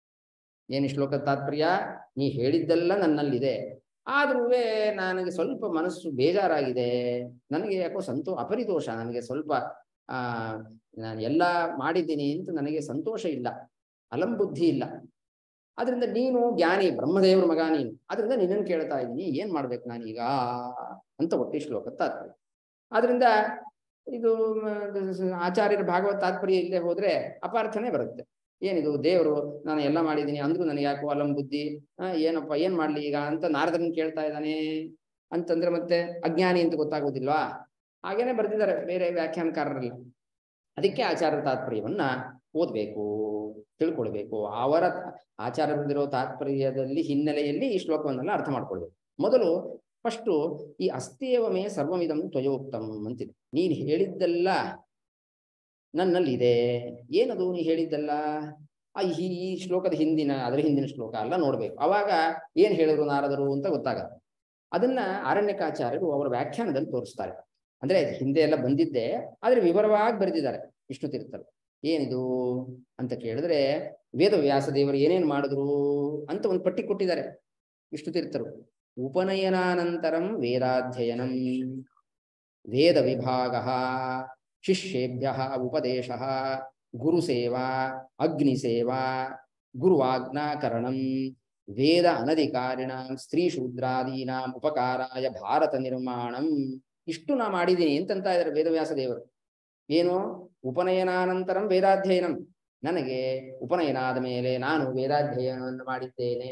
ಏನು ಈ ಶ್ಲೋಕದ ತಾತ್ಪರ್ಯ ನೀ ಹೇಳಿದ್ದೆಲ್ಲ ನನ್ನಲ್ಲಿದೆ ಆದ್ರೂ ನನಗೆ ಸ್ವಲ್ಪ ಮನಸ್ಸು ಬೇಜಾರಾಗಿದೆ ನನಗೆ ಯಾಕೋ ಸಂತೋ ಅಪರಿತೋಷ ನನಗೆ ಸ್ವಲ್ಪ ಆ ನಾನು ಎಲ್ಲ ಮಾಡಿದ್ದೀನಿ ಅಂತ ನನಗೆ ಸಂತೋಷ ಇಲ್ಲ ಅಲಂಬುದ್ಧಿ ಇಲ್ಲ ಆದ್ರಿಂದ ನೀನು ಜ್ಞಾನಿ ಬ್ರಹ್ಮದೇವರ ಮಗ ನೀನು ಆದ್ರಿಂದ ನಿನ್ನನ್ನು ಕೇಳ್ತಾ ಇದ್ದೀನಿ ಏನ್ ಮಾಡ್ಬೇಕು ನಾನೀಗ ಅಂತ ಒಟ್ಟಿ ಶ್ಲೋಕ ತಾತ್ಪರ್ಯ ಆದ್ರಿಂದ ಇದು ಮ, ಆಚಾರ್ಯರ ಭಾಗವತ ತಾತ್ಪರ್ಯ ಇಲ್ಲದೆ ಹೋದ್ರೆ ಅಪಾರ್ಥನೆ ಬರುತ್ತೆ ಏನಿದು ದೇವರು ನಾನು ಎಲ್ಲ ಮಾಡಿದ್ದೀನಿ ಅಂದ್ರೂ ನನಗೆ ಯಾಕೋ ಅಲಂ ಬುದ್ಧಿ ಆ, ಏನಪ್ಪ ಏನ್ ಮಾಡ್ಲಿ ಈಗ ಅಂತ ನಾರದನ್ ಕೇಳ್ತಾ ಇದ್ದಾನೆ ಅಂತಂದ್ರೆ ಮತ್ತೆ ಅಜ್ಞಾನಿ ಅಂತ ಗೊತ್ತಾಗೋದಿಲ್ವಾ ಹಾಗೇನೆ ಬರ್ದಿದ್ದಾರೆ ಬೇರೆ ವ್ಯಾಖ್ಯಾನಕಾರರೆಲ್ಲ ಅದಕ್ಕೆ ಆಚಾರ್ಯ ತಾತ್ಪರ್ಯವನ್ನ ಓದ್ಬೇಕು ತಿಳ್ಕೊಳ್ಬೇಕು ಅವರ ಆಚಾರ್ಯರಲ್ಲಿರೋ ತಾತ್ಪರ್ಯದಲ್ಲಿ ಹಿನ್ನೆಲೆಯಲ್ಲಿ ಈ ಶ್ಲೋಕವನ್ನೆಲ್ಲ ಅರ್ಥ ಮಾಡ್ಕೊಳ್ಬೇಕು ಮೊದಲು ಫಸ್ಟು ಈ ಅಸ್ತಿಯವಮೇ ಸರ್ವಮಿದಂ ತ್ವಯೋಕ್ತಂ ಅಂತಿದೆ ನೀನು ಹೇಳಿದ್ದೆಲ್ಲ ನನ್ನಲ್ಲಿದೆ ಏನದು ನೀ ಹೇಳಿದ್ದಲ್ಲ ಆ ಈ ಈ ಶ್ಲೋಕದ ಹಿಂದಿನ ಅದರ ಹಿಂದಿನ ಶ್ಲೋಕ ಎಲ್ಲ ನೋಡ್ಬೇಕು ಅವಾಗ ಏನ್ ಹೇಳಿದ್ರು ನಾರದರು ಅಂತ ಗೊತ್ತಾಗತ್ತೆ ಅದನ್ನ ಆರಣ್ಯಕಾಚಾರ್ಯರು ಅವರ ವ್ಯಾಖ್ಯಾನದಲ್ಲಿ ತೋರಿಸ್ತಾರೆ ಅಂದ್ರೆ ಹಿಂದೆ ಎಲ್ಲ ಬಂದಿದ್ದೆ ಆದ್ರೆ ವಿವರವಾಗಿ ಬರೆದಿದ್ದಾರೆ ವಿಷ್ಣು ತೀರ್ಥರು ಏನಿದು ಅಂತ ಕೇಳಿದ್ರೆ ವೇದ ವ್ಯಾಸ ದೇವರು ಏನೇನ್ ಮಾಡಿದ್ರು ಅಂತ ಒಂದು ಪಟ್ಟಿ ಕೊಟ್ಟಿದ್ದಾರೆ ವಿಷ್ಣು ತೀರ್ಥರು ಉಪನಯನಾನಂತರಂ ವೇದಾಧ್ಯಯನಂ ವೇದ ವಿಭಾಗ ಶಿಷ್ಯೇಭ್ಯ ಉಪದೇಶ ಗುರುಸೇವಾ ಅಗ್ನಿಸೇವಾ ಗುರುವಾಜ್ಞಾಕರಣಂ ವೇದ ಅನಧಿಕಾರಿಣಾಂ ಸ್ತ್ರೀ ಶೂದ್ರಾದೀನಾಂ ಉಪಕಾರಾಯ ಭಾರತ ನಿರ್ಮಾಣಂ ಇಷ್ಟು ನಾ ಮಾಡಿದ್ದೀನಿ ಅಂತಂತ ಇದ್ದಾರೆ ವೇದವ್ಯಾಸ ದೇವರು ಏನು ಉಪನಯನಾನಂತರಂ ವೇದಾಧ್ಯಯನಂ ನನಗೆ ಉಪನಯನ ಆದ ಮೇಲೆ ನಾನು ವೇದಾಧ್ಯಯನವನ್ನು ಮಾಡಿದ್ದೇನೆ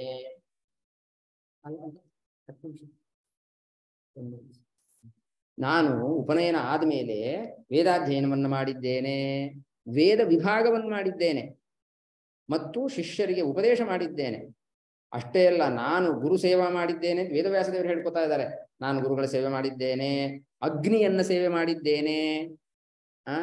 ನಾನು ಉಪನಯನ ಆದಮೇಲೆ ವೇದಾಧ್ಯಯನವನ್ನು ಮಾಡಿದ್ದೇನೆ ವೇದ ವಿಭಾಗವನ್ನು ಮಾಡಿದ್ದೇನೆ ಮತ್ತು ಶಿಷ್ಯರಿಗೆ ಉಪದೇಶ ಮಾಡಿದ್ದೇನೆ ಅಷ್ಟೇ ಅಲ್ಲ ನಾನು ಗುರು ಸೇವಾ ಮಾಡಿದ್ದೇನೆ ಅಂತ ವೇದವ್ಯಾಸ ದೇವರು ಹೇಳ್ಕೊತಾ ಇದ್ದಾರೆ ನಾನು ಗುರುಗಳ ಸೇವೆ ಮಾಡಿದ್ದೇನೆ ಅಗ್ನಿಯನ್ನ ಸೇವೆ ಮಾಡಿದ್ದೇನೆ ಆ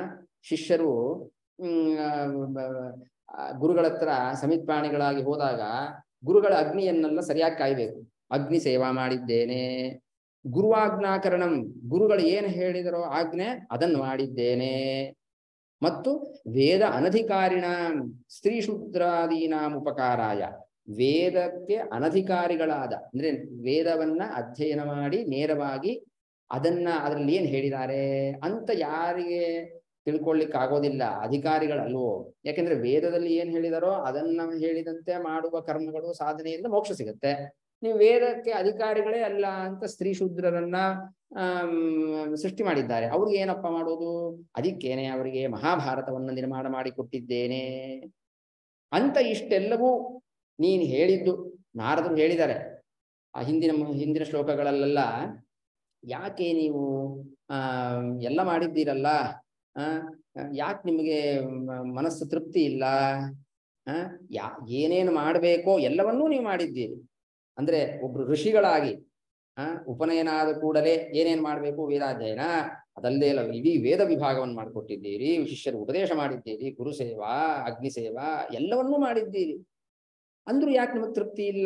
ಶಿಷ್ಯರು ಹ್ಮ್ ಆ, ಬ- ಆ, ಗುರುಗಳ ಹತ್ರ ಸಮಿತ್ ಪ್ರಾಣಿಗಳಾಗಿ ಹೋದಾಗ ಗುರುಗಳ ಅಗ್ನಿಯನ್ನೆಲ್ಲ ಸರಿಯಾಗಿ ಕಾಯ್ಬೇಕು ಅಗ್ನಿ ಸೇವಾ ಮಾಡಿದ್ದೇನೆ ಗುರುವಾಜ್ಞಾಕರಣಂ ಗುರುಗಳು ಏನು ಹೇಳಿದರೋ ಆಜ್ಞೆ ಅದನ್ನು ಮಾಡಿದ್ದೇನೆ ಮತ್ತು ವೇದ ಅನಧಿಕಾರಿಣ ಸ್ತ್ರೀ ಶೂದ್ರಾದೀನಾಂ ಉಪಕಾರಾಯ ವೇದಕ್ಕೆ ಅನಧಿಕಾರಿಗಳಾದ ಅಂದ್ರೆ ವೇದವನ್ನ ಅಧ್ಯಯನ ಮಾಡಿ ನೇರವಾಗಿ ಅದನ್ನ ಅದರಲ್ಲಿ ಏನ್ ಹೇಳಿದ್ದಾರೆ ಅಂತ ಯಾರಿಗೆ ತಿಳ್ಕೊಳ್ಳಿಕ್ ಆಗೋದಿಲ್ಲ ಅಧಿಕಾರಿಗಳಲ್ವೋ ಯಾಕೆಂದ್ರೆ ವೇದದಲ್ಲಿ ಏನ್ ಹೇಳಿದಾರೋ ಅದನ್ನ ಹೇಳಿದಂತೆ ಮಾಡುವ ಕರ್ಮಗಳು ಸಾಧನೆಯಿಂದ ಮೋಕ್ಷ ಸಿಗುತ್ತೆ ನೀವು ವೇದಕ್ಕೆ ಅಧಿಕಾರಿಗಳೇ ಅಲ್ಲ ಅಂತ ಸ್ತ್ರೀ ಶೂದ್ರರನ್ನ ಆಮ್, ಸೃಷ್ಟಿ ಮಾಡಿದ್ದಾರೆ ಅವ್ರಿಗೆ ಏನಪ್ಪ ಮಾಡೋದು ಅದಕ್ಕೇನೆ ಅವರಿಗೆ ಮಹಾಭಾರತವನ್ನು ನಿರ್ಮಾಣ ಮಾಡಿ ಕೊಟ್ಟಿದ್ದೇನೆ ಅಂತ ಇಷ್ಟೆಲ್ಲವೂ ನೀನು ಹೇಳಿದ್ದು ನಾರದರು ಹೇಳಿದ್ದಾರೆ ಆ ಹಿಂದಿನ ಹಿಂದಿನ ಶ್ಲೋಕಗಳಲ್ಲೆಲ್ಲ ಯಾಕೆ ನೀವು ಆ ಎಲ್ಲ ಮಾಡಿದ್ದೀರಲ್ಲ ಆ ಯಾಕೆ ನಿಮಗೆ ಮ- ಮನಸ್ಸು ತೃಪ್ತಿ ಇಲ್ಲ ಆ ಯಾ ಏನೇನು ಮಾಡಬೇಕೋ ಎಲ್ಲವನ್ನೂ ನೀವು ಮಾಡಿದ್ದೀರಿ ಅಂದ್ರೆ ಒಬ್ರು ಋಷಿಗಳಾಗಿ ಆ ಉಪನಯನ ಆದ ಕೂಡಲೇ ಏನೇನ್ ಮಾಡ್ಬೇಕು ವೇದಾಧ್ಯಯನ ಅದಲ್ಲದೆ ಅಲ್ಲ ಇಡೀ ವೇದ ವಿಭಾಗವನ್ನು ಮಾಡಿಕೊಟ್ಟಿದ್ದೀರಿ ಶಿಷ್ಯರು ಉಪದೇಶ ಮಾಡಿದ್ದೀರಿ ಗುರು ಸೇವಾ ಅಗ್ನಿ ಸೇವಾ ಎಲ್ಲವನ್ನೂ ಮಾಡಿದ್ದೀರಿ ಅಂದ್ರೂ ಯಾಕೆ ನಿಮಗೆ ತೃಪ್ತಿ ಇಲ್ಲ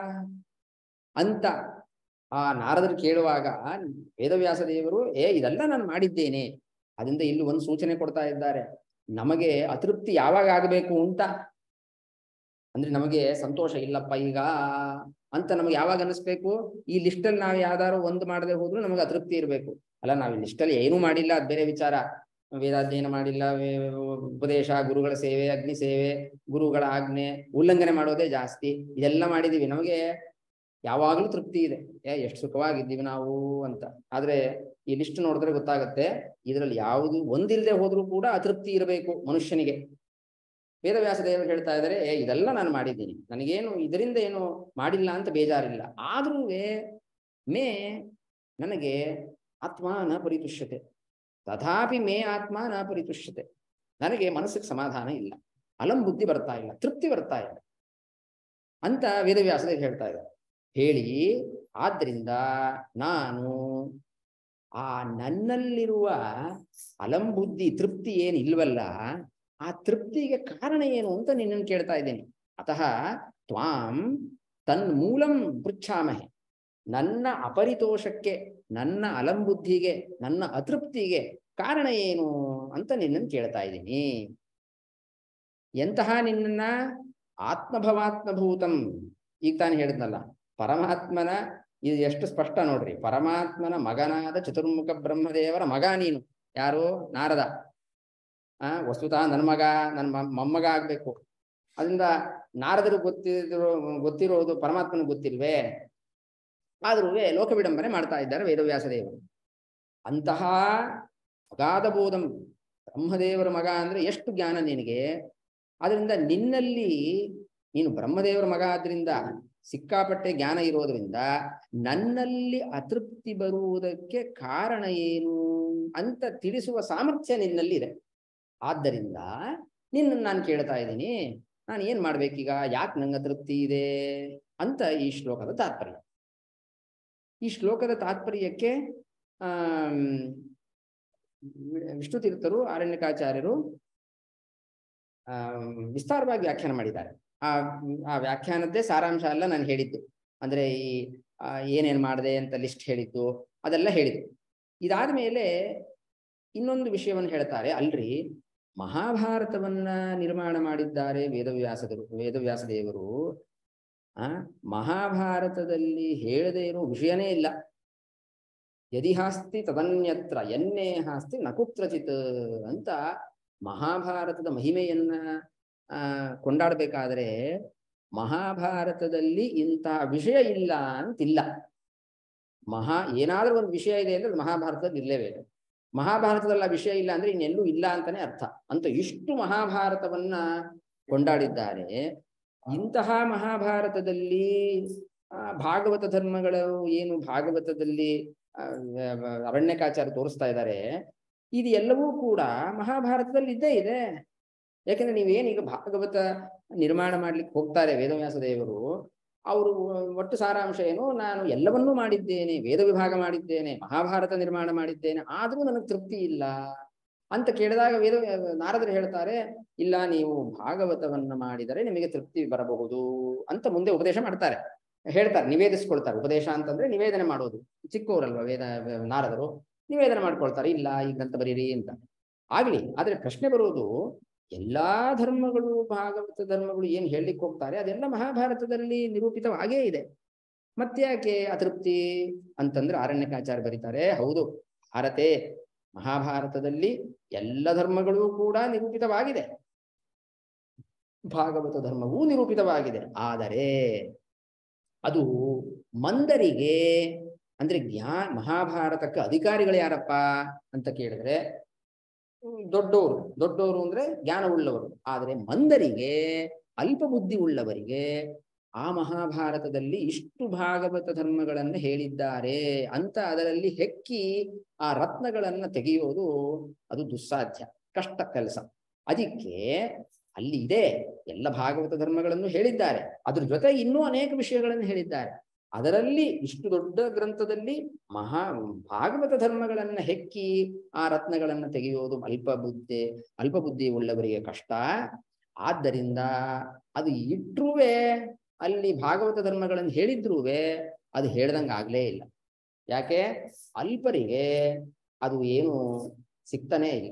ಅಂತ ಆ ನಾರದರು ಕೇಳುವಾಗ ವೇದವ್ಯಾಸ ದೇವರು ಏ ಇದೆಲ್ಲ ನಾನು ಮಾಡಿದ್ದೇನೆ ಅದರಿಂದ ಇಲ್ಲಿ ಒಂದು ಸೂಚನೆ ಕೊಡ್ತಾ ಇದ್ದಾರೆ ನಮಗೆ ಅತೃಪ್ತಿ ಯಾವಾಗ ಆಗಬೇಕು ಅಂತ ಅಂದ್ರೆ ನಮಗೆ ಸಂತೋಷ ಇಲ್ಲಪ್ಪ ಈಗ ಅಂತ ನಮಗೆ ಯಾವಾಗ ಅನಿಸ್ಬೇಕು ಈ ಲಿಸ್ಟಲ್ಲಿ ನಾವು ಯಾವ್ದಾದ್ರು ಒಂದು ಮಾಡದೆ ಹೋದ್ರು ನಮಗೆ ಅತೃಪ್ತಿ ಇರಬೇಕು ಅಲ್ಲ ನಾವು ಈ ಲಿಸ್ಟಲ್ಲಿ ಏನೂ ಮಾಡಿಲ್ಲ ಅದು ಬೇರೆ ವಿಚಾರ ವೇದಾಧ್ಯಯನ ಮಾಡಿಲ್ಲ ವೇ- ಉಪದೇಶ ಗುರುಗಳ ಸೇವೆ ಅಗ್ನಿ ಸೇವೆ ಗುರುಗಳ ಆಜ್ಞೆ ಉಲ್ಲಂಘನೆ ಮಾಡೋದೇ ಜಾಸ್ತಿ ಇದೆಲ್ಲ ಮಾಡಿದೀವಿ ನಮಗೆ ಯಾವಾಗಲೂ ತೃಪ್ತಿ ಇದೆ ಏ ಎಷ್ಟು ಸುಖವಾಗಿದ್ದೀವಿ ನಾವು ಅಂತ ಆದ್ರೆ ಈ ಲಿಸ್ಟ್ ನೋಡಿದ್ರೆ ಗೊತ್ತಾಗತ್ತೆ ಇದರಲ್ಲಿ ಯಾವುದು ಒಂದಿಲ್ಲದೆ ಹೋದ್ರೂ ಕೂಡ ಅತೃಪ್ತಿ ಇರಬೇಕು ಮನುಷ್ಯನಿಗೆ ವೇದವ್ಯಾಸ ದೇವರು ಹೇಳ್ತಾ ಇದ್ದಾರೆ ಏ ಇದೆಲ್ಲ ನಾನು ಮಾಡಿದ್ದೀನಿ ನನಗೇನು ಇದರಿಂದ ಏನು ಮಾಡಿಲ್ಲ ಅಂತ ಬೇಜಾರಿಲ್ಲ ಆದ್ರೂ ಮೇ ನನಗೆ ಆತ್ಮ ನ ಪರಿತುಷ್ಯತೆ ತಥಾಪಿ ಮೇ ಆತ್ಮ ನ ಪರಿತುಷ್ಯತೆ ನನಗೆ ಮನಸ್ಸಿಗೆ ಸಮಾಧಾನ ಇಲ್ಲ ಅಲಂ ಬುದ್ಧಿ ಬರ್ತಾ ಇಲ್ಲ ತೃಪ್ತಿ ಬರ್ತಾ ಇಲ್ಲ ಅಂತ ವೇದವ್ಯಾಸದೇವರು ಹೇಳ್ತಾ ಇದ್ದಾರೆ ಹೇಳಿ ಆದ್ರಿಂದ ನಾನು ಆ ನನ್ನಲ್ಲಿರುವ ಅಲಂಬುದ್ಧಿ ತೃಪ್ತಿ ಏನಿಲ್ವಲ್ಲ ಆ ತೃಪ್ತಿಗೆ ಕಾರಣ ಏನು ಅಂತ ನಿನ್ನನ್ನು ಕೇಳ್ತಾ ಇದ್ದೇನೆ ಅತಃ ತ್ವಾಂ ತನ್ಮೂಲಂ ಪೃಚ್ಛಾಮಹೆ ನನ್ನ ಅಪರಿತೋಷಕ್ಕೆ ನನ್ನ ಅಲಂಬುದ್ಧಿಗೆ ನನ್ನ ಅತೃಪ್ತಿಗೆ ಕಾರಣ ಏನು ಅಂತ ನಿನ್ನನ್ನು ಕೇಳ್ತಾ ಇದ್ದೀನಿ ಎಂತಹ ನಿನ್ನನ್ನ ಆತ್ಮಭವಾತ್ಮಭೂತಂ ಈಗ ತಾನು ಹೇಳಿದ್ನಲ್ಲ ಪರಮಾತ್ಮನ ಇದು ಎಷ್ಟು ಸ್ಪಷ್ಟ ನೋಡ್ರಿ ಪರಮಾತ್ಮನ ಮಗನಾದ ಚತುರ್ಮುಖ ಬ್ರಹ್ಮದೇವರ ಮಗ ನೀನು ಯಾರು ನಾರದ ಆ ವಸ್ತುತಃ ನನ್ನ ಮಗ ನನ್ನ ಮ- ಮೊಮ್ಮಗ ಆಗ್ಬೇಕು ಅದರಿಂದ ನಾರದರು ಗೊತ್ತಿರೋ ಗೊತ್ತಿರೋದು ಪರಮಾತ್ಮನಿಗೆ ಗೊತ್ತಿಲ್ವೇ ಆದ್ರೂ ಲೋಕ ವಿಡಂಬನೆ ಮಾಡ್ತಾ ಇದ್ದಾರೆ ವೇದವ್ಯಾಸ ದೇವರು ಅಂತಹ ಅಗಾಧ ಬೋಧಂ ಬ್ರಹ್ಮದೇವರ ಮಗ ಅಂದ್ರೆ ಎಷ್ಟು ಜ್ಞಾನ ನಿನಗೆ ಆದ್ರಿಂದ ನಿನ್ನಲ್ಲಿ ನೀನು ಬ್ರಹ್ಮದೇವರ ಮಗ ಆದ್ರಿಂದ ಸಿಕ್ಕಾಪಟ್ಟೆ ಜ್ಞಾನ ಇರೋದ್ರಿಂದ ನನ್ನಲ್ಲಿ ಅತೃಪ್ತಿ ಬರುವುದಕ್ಕೆ ಕಾರಣ ಏನು ಅಂತ ತಿಳಿಸುವ ಸಾಮರ್ಥ್ಯ ನಿನ್ನಲ್ಲಿ ಇದೆ ಆದ್ದರಿಂದ ನಿನ್ನ ನಾನು ಕೇಳ್ತಾ ಇದ್ದೀನಿ ನಾನು ಏನ್ ಮಾಡ್ಬೇಕೀಗ ಯಾಕೆ ನಂಗೆ ಅತೃಪ್ತಿ ಇದೆ ಅಂತ ಈ ಶ್ಲೋಕದ ತಾತ್ಪರ್ಯ ಈ ಶ್ಲೋಕದ ತಾತ್ಪರ್ಯಕ್ಕೆ ಆಮ್, ವಿಷ್ಣು ತೀರ್ಥರು ಅರಣ್ಯಕಾಚಾರ್ಯರು ಆಮ್, ವಿಸ್ತಾರವಾಗಿ ವ್ಯಾಖ್ಯಾನ ಮಾಡಿದ್ದಾರೆ ಆ ಆ ವ್ಯಾಖ್ಯಾನದ್ದೇ ಸಾರಾಂಶ ಎಲ್ಲ ನಾನು ಹೇಳಿದ್ದು ಅಂದ್ರೆ ಈ ಆ, ಏನೇನ್ ಮಾಡಿದೆ ಅಂತ ಲಿಸ್ಟ್ ಹೇಳಿದ್ದು ಅದೆಲ್ಲ ಹೇಳಿದ್ದು ಇದಾದ ಮೇಲೆ ಇನ್ನೊಂದು ವಿಷಯವನ್ನು ಹೇಳ್ತಾರೆ ಅಲ್ರಿ ಮಹಾಭಾರತವನ್ನ ನಿರ್ಮಾಣ ಮಾಡಿದ್ದಾರೆ ವೇದವ್ಯಾಸದರು ವೇದವ್ಯಾಸ ದೇವರು ಆ ಮಹಾಭಾರತದಲ್ಲಿ ಹೇಳದೇ ಇರೋ ವಿಷಯನೇ ಇಲ್ಲ ಯದಿ ಹಾಸ್ತಿ ತದನ್ಯತ್ರ ಎನ್ನೇ ಹಾಸ್ತಿ ನ ಕುತ್ರಚಿತ್ ಅಂತ ಮಹಾಭಾರತದ ಮಹಿಮೆಯನ್ನ ಆ ಕೊಂಡಾಡ್ಬೇಕಾದ್ರೆ ಮಹಾಭಾರತದಲ್ಲಿ ಇಂತಹ ವಿಷಯ ಇಲ್ಲ ಅಂತಿಲ್ಲ ಮಹಾ ಏನಾದ್ರೂ ಒಂದು ವಿಷಯ ಇದೆ ಅಂದ್ರೆ ಅದು ಮಹಾಭಾರತದಲ್ಲಿ ಇರಲೇಬೇಕು ಮಹಾಭಾರತದಲ್ಲಿ ಆ ವಿಷಯ ಇಲ್ಲ ಅಂದ್ರೆ ಇನ್ನೆಲ್ಲೂ ಇಲ್ಲ ಅಂತಾನೆ ಅರ್ಥ ಅಂತ ಇಷ್ಟು ಮಹಾಭಾರತವನ್ನ ಕೊಂಡಾಡಿದ್ದಾರೆ ಇಂತಹ ಮಹಾಭಾರತದಲ್ಲಿ ಆ, ಭಾಗವತ ಧರ್ಮಗಳು ಏನು ಭಾಗವತದಲ್ಲಿ ಆ, ಅರಣ್ಯಕಾಚಾರ ತೋರಿಸ್ತಾ ಇದ್ದಾರೆ ಇದು ಎಲ್ಲವೂ ಕೂಡ ಮಹಾಭಾರತದಲ್ಲಿ ಇದ್ದೇ ಇದೆ ಯಾಕಂದ್ರೆ ನೀವೇನೀಗ ಭಾಗವತ ನಿರ್ಮಾಣ ಮಾಡ್ಲಿಕ್ಕೆ ಹೋಗ್ತಾರೆ ವೇದವ್ಯಾಸ ದೇವರು ಅವರು ಒಟ್ಟು ಸಾರಾಂಶ ಏನು ನಾನು ಎಲ್ಲವನ್ನೂ ಮಾಡಿದ್ದೇನೆ ವೇದ ವಿಭಾಗ ಮಾಡಿದ್ದೇನೆ ಮಹಾಭಾರತ ನಿರ್ಮಾಣ ಮಾಡಿದ್ದೇನೆ ಆದ್ರೂ ನನಗೆ ತೃಪ್ತಿ ಇಲ್ಲ ಅಂತ ಕೇಳಿದಾಗ ವೇದ ನಾರದರು ಹೇಳ್ತಾರೆ ಇಲ್ಲ ನೀವು ಭಾಗವತವನ್ನ ಮಾಡಿದರೆ ನಿಮಗೆ ತೃಪ್ತಿ ಬರಬಹುದು ಅಂತ ಮುಂದೆ ಉಪದೇಶ ಮಾಡ್ತಾರೆ ಹೇಳ್ತಾರೆ ನಿವೇದಿಸ್ಕೊಳ್ತಾರೆ ಉಪದೇಶ ಅಂತಂದ್ರೆ ನಿವೇದನೆ ಮಾಡೋದು ಚಿಕ್ಕವರಲ್ವ ವೇದ ನಾರದರು ನಿವೇದನೆ ಮಾಡ್ಕೊಳ್ತಾರೆ ಇಲ್ಲ ಈ ಗ್ರಂಥ ಬರೀರಿ ಅಂತ ಆಗ್ಲಿ ಆದ್ರೆ ಪ್ರಶ್ನೆ ಬರುವುದು ಎಲ್ಲಾ ಧರ್ಮಗಳು ಭಾಗವತ ಧರ್ಮಗಳು ಏನ್ ಹೇಳಲಿಕ್ಕೆ ಹೋಗ್ತಾರೆ ಅದೆಲ್ಲ ಮಹಾಭಾರತದಲ್ಲಿ ನಿರೂಪಿತವಾಗೇ ಇದೆ ಮತ್ತ್ಯಾಕೆ ಅತೃಪ್ತಿ ಅಂತಂದ್ರೆ ಆರಣ್ಯಕಾಚಾರ್ಯ ಬರೀತಾರೆ ಹೌದು ಭಾರತೆ ಮಹಾಭಾರತದಲ್ಲಿ ಎಲ್ಲ ಧರ್ಮಗಳೂ ಕೂಡ ನಿರೂಪಿತವಾಗಿದೆ ಭಾಗವತ ಧರ್ಮವೂ ನಿರೂಪಿತವಾಗಿದೆ ಆದರೆ ಅದು ಮಂದರಿಗೆ ಅಂದ್ರೆ ಜ್ಞಾ ಮಹಾಭಾರತಕ್ಕೆ ಅಧಿಕಾರಿಗಳು ಯಾರಪ್ಪ ಅಂತ ಕೇಳಿದ್ರೆ ಹ್ಮ್, ದೊಡ್ಡವರು ದೊಡ್ಡವರು ಅಂದ್ರೆ ಜ್ಞಾನವುಳ್ಳವರು ಆದರೆ ಮಂದರಿಗೆ ಅಲ್ಪ ಬುದ್ಧಿ ಉಳ್ಳವರಿಗೆ ಆ ಮಹಾಭಾರತದಲ್ಲಿ ಇಷ್ಟು ಭಾಗವತ ಧರ್ಮಗಳನ್ನ ಹೇಳಿದ್ದಾರೆ ಅಂತ ಅದರಲ್ಲಿ ಹೆಕ್ಕಿ ಆ ರತ್ನಗಳನ್ನ ತೆಗೆಯೋದು ಅದು ದುಸ್ಸಾಧ್ಯ ಕಷ್ಟ ಕೆಲಸ ಅದಕ್ಕೆ ಅಲ್ಲಿ ಇದೆ ಎಲ್ಲ ಭಾಗವತ ಧರ್ಮಗಳನ್ನು ಹೇಳಿದ್ದಾರೆ ಅದ್ರ ಜೊತೆ ಇನ್ನೂ ಅನೇಕ ವಿಷಯಗಳನ್ನು ಹೇಳಿದ್ದಾರೆ ಅದರಲ್ಲಿ ಇಷ್ಟು ದೊಡ್ಡ ಗ್ರಂಥದಲ್ಲಿ ಮಹಾ ಭಾಗವತ ಧರ್ಮಗಳನ್ನ ಹೆಕ್ಕಿ ಆ ರತ್ನಗಳನ್ನ ತೆಗೆಯೋದು ಅಲ್ಪ ಬುದ್ಧಿ ಅಲ್ಪ ಬುದ್ಧಿ ಉಳ್ಳವರಿಗೆ ಕಷ್ಟ ಆದ್ದರಿಂದ ಅದು ಇಟ್ರುವೆ ಅಲ್ಲಿ ಭಾಗವತ ಧರ್ಮಗಳನ್ನು ಹೇಳಿದ್ರುವೆ ಅದು ಹೇಳ್ದಂಗೆ ಆಗ್ಲೇ ಇಲ್ಲ ಯಾಕೆ ಅಲ್ಪರಿಗೆ ಅದು ಏನು ಸಿಗ್ತಾನೇ ಇಲ್ಲ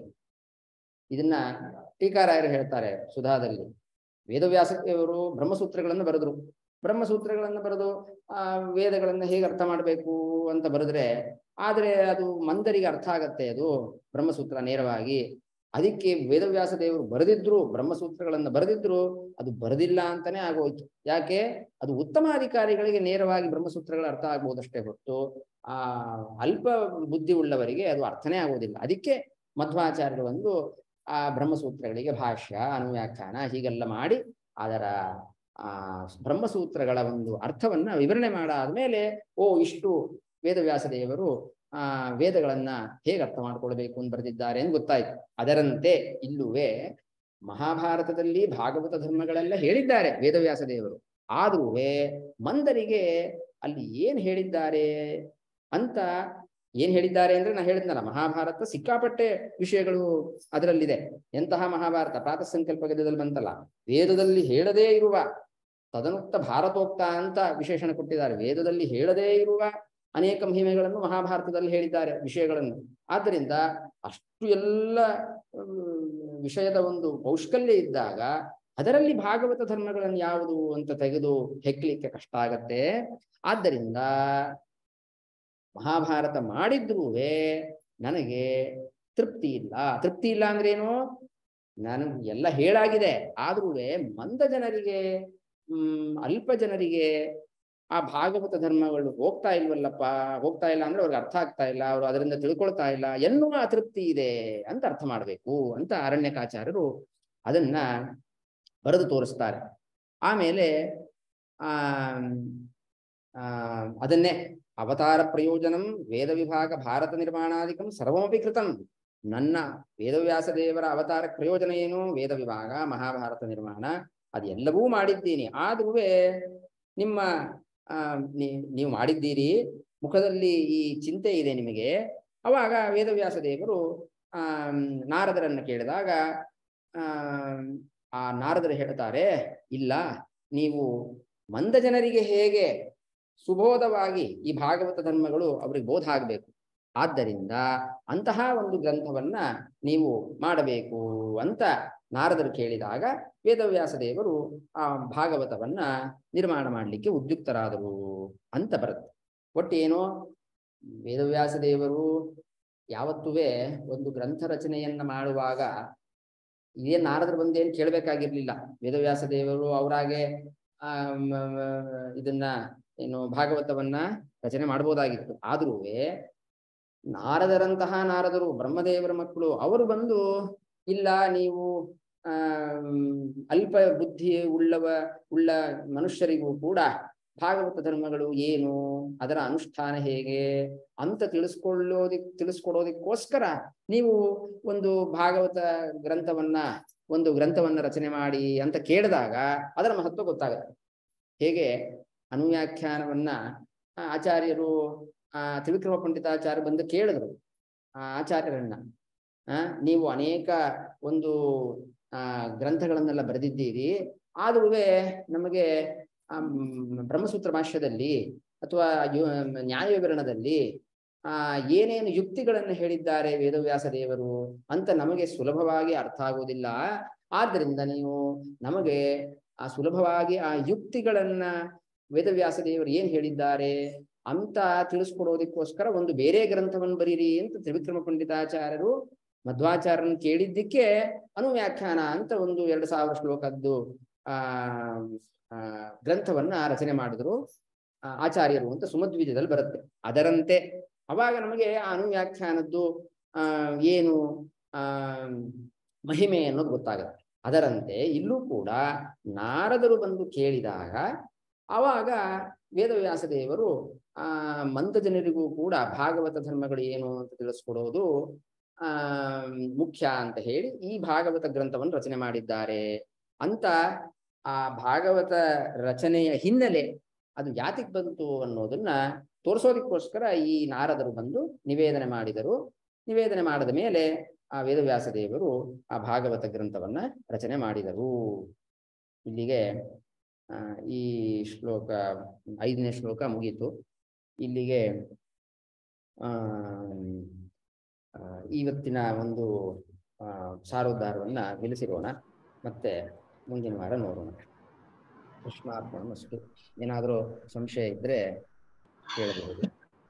ಇದನ್ನ ಟೀಕಾರಾಯರು ಹೇಳ್ತಾರೆ ಸುಧಾದಲ್ಲಿ ವೇದವ್ಯಾಸ ದೇವರು ಬ್ರಹ್ಮಸೂತ್ರಗಳನ್ನು ಬರೆದ್ರು ಬ್ರಹ್ಮಸೂತ್ರಗಳನ್ನು ಬರೆದು ಆ ವೇದಗಳನ್ನ ಹೇಗೆ ಅರ್ಥ ಮಾಡಬೇಕು ಅಂತ ಬರೆದ್ರೆ ಆದ್ರೆ ಅದು ಮಂದರಿಗೆ ಅರ್ಥ ಆಗತ್ತೆ ಅದು ಬ್ರಹ್ಮಸೂತ್ರ ನೇರವಾಗಿ ಅದಕ್ಕೆ ವೇದವ್ಯಾಸ ದೇವರು ಬರೆದಿದ್ರು ಬ್ರಹ್ಮಸೂತ್ರಗಳನ್ನ ಬರೆದಿದ್ರು ಅದು ಬರೆದಿಲ್ಲ ಅಂತಾನೆ ಆಗೋಯ್ತು ಯಾಕೆ ಅದು ಉತ್ತಮಾಧಿಕಾರಿಗಳಿಗೆ ನೇರವಾಗಿ ಬ್ರಹ್ಮಸೂತ್ರಗಳ ಅರ್ಥ ಆಗ್ಬೋದಷ್ಟೇ ಹೊರತು ಆ ಅಲ್ಪ ಬುದ್ಧಿ ಉಳ್ಳವರಿಗೆ ಅದು ಅರ್ಥನೇ ಆಗೋದಿಲ್ಲ ಅದಕ್ಕೆ ಮಧ್ವಾಚಾರ್ಯರು ಒಂದು ಆ ಬ್ರಹ್ಮಸೂತ್ರಗಳಿಗೆ ಭಾಷ್ಯ ಅನುವ್ಯಾಖ್ಯಾನ ಹೀಗೆಲ್ಲ ಮಾಡಿ ಅದರ ಆ ಬ್ರಹ್ಮಸೂತ್ರಗಳ ಒಂದು ಅರ್ಥವನ್ನ ವಿವರಣೆ ಮಾಡಾದ್ಮೇಲೆ ಓ ಇಷ್ಟು ವೇದವ್ಯಾಸ ದೇವರು ಆ ವೇದಗಳನ್ನ ಹೇಗೆ ಅರ್ಥ ಮಾಡ್ಕೊಳ್ಬೇಕು ಅಂತ ಬರೆದಿದ್ದಾರೆ ಅಂತ ಗೊತ್ತಾಯ್ತು ಅದರಂತೆ ಇಲ್ಲುವೆ ಮಹಾಭಾರತದಲ್ಲಿ ಭಾಗವತ ಧರ್ಮಗಳೆಲ್ಲ ಹೇಳಿದ್ದಾರೆ ವೇದವ್ಯಾಸ ದೇವರು ಆದ್ರೂ ಮಂದರಿಗೆ ಅಲ್ಲಿ ಏನ್ ಹೇಳಿದ್ದಾರೆ ಅಂತ ಏನ್ ಹೇಳಿದ್ದಾರೆ ಅಂದ್ರೆ ನಾ ಹೇಳಿದ್ನಲ್ಲ ಮಹಾಭಾರತ ಸಿಕ್ಕಾಪಟ್ಟೆ ವಿಷಯಗಳು ಅದರಲ್ಲಿದೆ ಎಂತಹ ಮಹಾಭಾರತ ಪ್ರಾತಃ ಸಂಕಲ್ಪ ಗದ್ಯದಲ್ಲಿ ಬಂತಲ್ಲ ವೇದದಲ್ಲಿ ಹೇಳದೇ ಇರುವ ತದನುಕ್ತ ಭಾರತೋಕ್ತ ಅಂತ ವಿಶೇಷಣ ಕೊಟ್ಟಿದ್ದಾರೆ ವೇದದಲ್ಲಿ ಹೇಳದೇ ಇರುವ ಅನೇಕ ಮಹಿಮೆಗಳನ್ನು ಮಹಾಭಾರತದಲ್ಲಿ ಹೇಳಿದ್ದಾರೆ ವಿಷಯಗಳನ್ನು ಆದ್ದರಿಂದ ಅಷ್ಟು ಎಲ್ಲ ಹ್ಮ್, ವಿಷಯದ ಒಂದು ಕೌಶಲ್ಯ ಇದ್ದಾಗ ಅದರಲ್ಲಿ ಭಾಗವತ ಧರ್ಮಗಳನ್ನು ಯಾವುದು ಅಂತ ತೆಗೆದು ಹೆಕ್ಲಿಕ್ಕೆ ಕಷ್ಟ ಆಗತ್ತೆ ಆದ್ದರಿಂದ ಮಹಾಭಾರತ ಮಾಡಿದ್ರೂವೆ ನನಗೆ ತೃಪ್ತಿ ಇಲ್ಲ ತೃಪ್ತಿ ಇಲ್ಲ ಅಂದ್ರೇನು ನಾನು ಎಲ್ಲ ಹೇಳಾಗಿದೆ ಆದ್ರೂ ಮಂದ ಜನರಿಗೆ ಹ್ಮ್ ಅಲ್ಪ ಜನರಿಗೆ ಆ ಭಾಗವತ ಧರ್ಮಗಳು ಹೋಗ್ತಾ ಇಲ್ವಲ್ಲಪ್ಪ ಹೋಗ್ತಾ ಇಲ್ಲ ಅಂದ್ರೆ ಅವ್ರಿಗೆ ಅರ್ಥ ಆಗ್ತಾ ಇಲ್ಲ ಅವರು ಅದರಿಂದ ತಿಳ್ಕೊಳ್ತಾ ಇಲ್ಲ ಎನ್ನುವ ಅತೃಪ್ತಿ ಇದೆ ಅಂತ ಅರ್ಥ ಮಾಡ್ಬೇಕು ಅಂತ ಅರಣ್ಯಕಾಚಾರ್ಯರು ಅದನ್ನ ಬರೆದು ತೋರಿಸ್ತಾರೆ ಆಮೇಲೆ ಆ ಆ ಅದನ್ನೇ ಅವತಾರ ಪ್ರಯೋಜನಂ ವೇದ ವಿಭಾಗ ಭಾರತ ನಿರ್ಮಾಣಾಧಿಕಂ ಸರ್ವಮಪಿ ಕೃತಂ ನನ್ನ ವೇದವ್ಯಾಸ ದೇವರ ಅವತಾರ ಪ್ರಯೋಜನ ಏನು ವೇದ ವಿಭಾಗ ಮಹಾಭಾರತ ನಿರ್ಮಾಣ ಅದೆಲ್ಲವೂ ಮಾಡಿದ್ದೀನಿ ಆದ್ರೂ ನಿಮ್ಮ ಆ ನೀ- ನೀವು ಮಾಡಿದ್ದೀರಿ ಮುಖದಲ್ಲಿ ಈ ಚಿಂತೆ ಇದೆ ನಿಮಗೆ ಅವಾಗ ವೇದವ್ಯಾಸ ದೇವರು ಆ ನಾರದರನ್ನ ಕೇಳಿದಾಗ ಆ ಆ ನಾರದರು ಹೇಳ್ತಾರೆ ಇಲ್ಲ ನೀವು ಮಂದ ಜನರಿಗೆ ಹೇಗೆ ಸುಬೋಧವಾಗಿ ಈ ಭಾಗವತ ಧರ್ಮಗಳು ಅವ್ರಿಗೆ ಬೋಧ ಆಗಬೇಕು ಆದ್ದರಿಂದ ಅಂತಹ ಒಂದು ಗ್ರಂಥವನ್ನ ನೀವು ಮಾಡಬೇಕು ಅಂತ ನಾರದರು ಕೇಳಿದಾಗ ವೇದವ್ಯಾಸ ದೇವರು ಆ ಭಾಗವತವನ್ನ ನಿರ್ಮಾಣ ಮಾಡಲಿಕ್ಕೆ ಉದ್ಯುಕ್ತರಾದರು ಅಂತ ಬರುತ್ತೆ ಒಟ್ಟೇನು ವೇದವ್ಯಾಸ ದೇವರು ಯಾವತ್ತೂ ಒಂದು ಗ್ರಂಥ ರಚನೆಯನ್ನ ಮಾಡುವಾಗ ಇದೇನ್ ನಾರದರು ಬಂದೇನು ಕೇಳಬೇಕಾಗಿರ್ಲಿಲ್ಲ ವೇದವ್ಯಾಸ ದೇವರು ಅವರಾಗೆ ಆ ಮ- ಮ- ಇದನ್ನ ಏನು ಭಾಗವತವನ್ನ ರಚನೆ ಮಾಡ್ಬೋದಾಗಿತ್ತು ಆದ್ರೂ ನಾರದರಂತಹ ನಾರದರು ಬ್ರಹ್ಮದೇವರ ಮಕ್ಕಳು ಅವರು ಬಂದು ಇಲ್ಲ ನೀವು ಆ ಅಲ್ಪ ಬುದ್ಧಿ ಉಳ್ಳವ ಉಳ್ಳ ಮನುಷ್ಯರಿಗೂ ಕೂಡ ಭಾಗವತ ಧರ್ಮಗಳು ಏನು ಅದರ ಅನುಷ್ಠಾನ ಹೇಗೆ ಅಂತ ತಿಳಿಸ್ಕೊಳ್ಳೋದಿಕ್ ತಿಳಿಸ್ಕೊಡೋದಕ್ಕೋಸ್ಕರ ನೀವು ಒಂದು ಭಾಗವತ ಗ್ರಂಥವನ್ನ ಒಂದು ಗ್ರಂಥವನ್ನ ರಚನೆ ಮಾಡಿ ಅಂತ ಕೇಳಿದಾಗ ಅದರ ಮಹತ್ವ ಗೊತ್ತಾಗುತ್ತೆ ಹೇಗೆ ಅನುವ್ಯಾಖ್ಯಾನವನ್ನ ಆ, ಆಚಾರ್ಯರು ಆ ತ್ರಿವಿಕ್ರಮ ಪಂಡಿತಾಚಾರ್ಯ ಬಂದು ಕೇಳಿದ್ರು ಆ ಆಚಾರ್ಯರನ್ನ ಆ, ನೀವು ಅನೇಕ ಒಂದು ಆ ಗ್ರಂಥಗಳನ್ನೆಲ್ಲ ಬರೆದಿದ್ದೀರಿ ಆದ್ರೂ ನಮಗೆ ಆಮ್, ಬ್ರಹ್ಮಸೂತ್ರ ಭಾಷ್ಯದಲ್ಲಿ ಅಥವಾ ಯು ನ್ಯಾಯ ವಿವರಣದಲ್ಲಿ ಆ ಏನೇನು ಯುಕ್ತಿಗಳನ್ನು ಹೇಳಿದ್ದಾರೆ ವೇದವ್ಯಾಸ ದೇವರು ಅಂತ ನಮಗೆ ಸುಲಭವಾಗಿ ಅರ್ಥ ಆಗುವುದಿಲ್ಲ ಆದ್ರಿಂದ ನೀವು ನಮಗೆ ಆ ಸುಲಭವಾಗಿ ಆ ಯುಕ್ತಿಗಳನ್ನ ವೇದವ್ಯಾಸ ದೇವರು ಏನ್ ಹೇಳಿದ್ದಾರೆ ಅಂತ ತಿಳಿಸ್ಕೊಡೋದಕ್ಕೋಸ್ಕರ ಒಂದು ಬೇರೆ ಗ್ರಂಥವನ್ನು ಬರೀರಿ ಅಂತ ತ್ರಿವಿಕ್ರಮ ಪಂಡಿತಾಚಾರ್ಯರು ಮಧ್ವಾಚಾರ್ಯರನ್ನು ಕೇಳಿದ್ದಕ್ಕೆ ಅನುವ್ಯಾಖ್ಯಾನ ಅಂತ ಒಂದು ಎರಡು ಸಾವಿರ ಶ್ಲೋಕದ್ದು ಆ ಆ, ಗ್ರಂಥವನ್ನ ರಚನೆ ಮಾಡಿದ್ರು ಆ, ಆಚಾರ್ಯರು ಅಂತ ಸುಮಧ್ವಿಜದಲ್ಲಿ ಬರುತ್ತೆ ಅದರಂತೆ ಅವಾಗ ನಮಗೆ ಆ ಅನುವ್ಯಾಖ್ಯಾನದ್ದು ಆ ಏನು ಆ ಮಹಿಮೆ ಅನ್ನೋದು ಗೊತ್ತಾಗುತ್ತೆ ಅದರಂತೆ ಇಲ್ಲೂ ಕೂಡ ನಾರದರು ಬಂದು ಕೇಳಿದಾಗ ಆವಾಗ ವೇದವ್ಯಾಸ ದೇವರು ಆ ಮಂದ ಜನರಿಗೂ ಕೂಡ ಭಾಗವತ ಧರ್ಮಗಳು ಏನು ಅಂತ ತಿಳಿಸ್ಕೊಡೋದು ಆ ಮುಖ್ಯ ಅಂತ ಹೇಳಿ ಈ ಭಾಗವತ ಗ್ರಂಥವನ್ನು ರಚನೆ ಮಾಡಿದ್ದಾರೆ ಅಂತ ಆ ಭಾಗವತ ರಚನೆಯ ಹಿನ್ನೆಲೆ ಅದು ಯಾತಿಗೆ ಬಂತು ಅನ್ನೋದನ್ನ ತೋರಿಸೋದಕ್ಕೋಸ್ಕರ ಈ ನಾರದರು ಬಂದು ನಿವೇದನೆ ಮಾಡಿದರು ನಿವೇದನೆ ಮಾಡಿದ ಮೇಲೆ ಆ ವೇದವ್ಯಾಸ ದೇವರು ಆ ಭಾಗವತ ಗ್ರಂಥವನ್ನ ರಚನೆ ಮಾಡಿದರು ಇಲ್ಲಿಗೆ ಆ, ಈ ಶ್ಲೋಕ ಐದನೇ ಶ್ಲೋಕ ಮುಗೀತು ಇಲ್ಲಿಗೆ ಆ ಆ, ಇವತ್ತಿನ ಒಂದು ಆ, ಸಾರೋದ್ಧಾರವನ್ನ ನಿಲ್ಲಿಸಿರೋಣ ಮತ್ತೆ ಮುಂದಿನ ವಾರ ನೋಡೋಣ ಕೃಷ್ಣಾರ್ಪಣಮಸ್ತು ಏನಾದರೂ ಸಂಶಯ ಇದ್ರೆ ಕೇಳಬಹುದು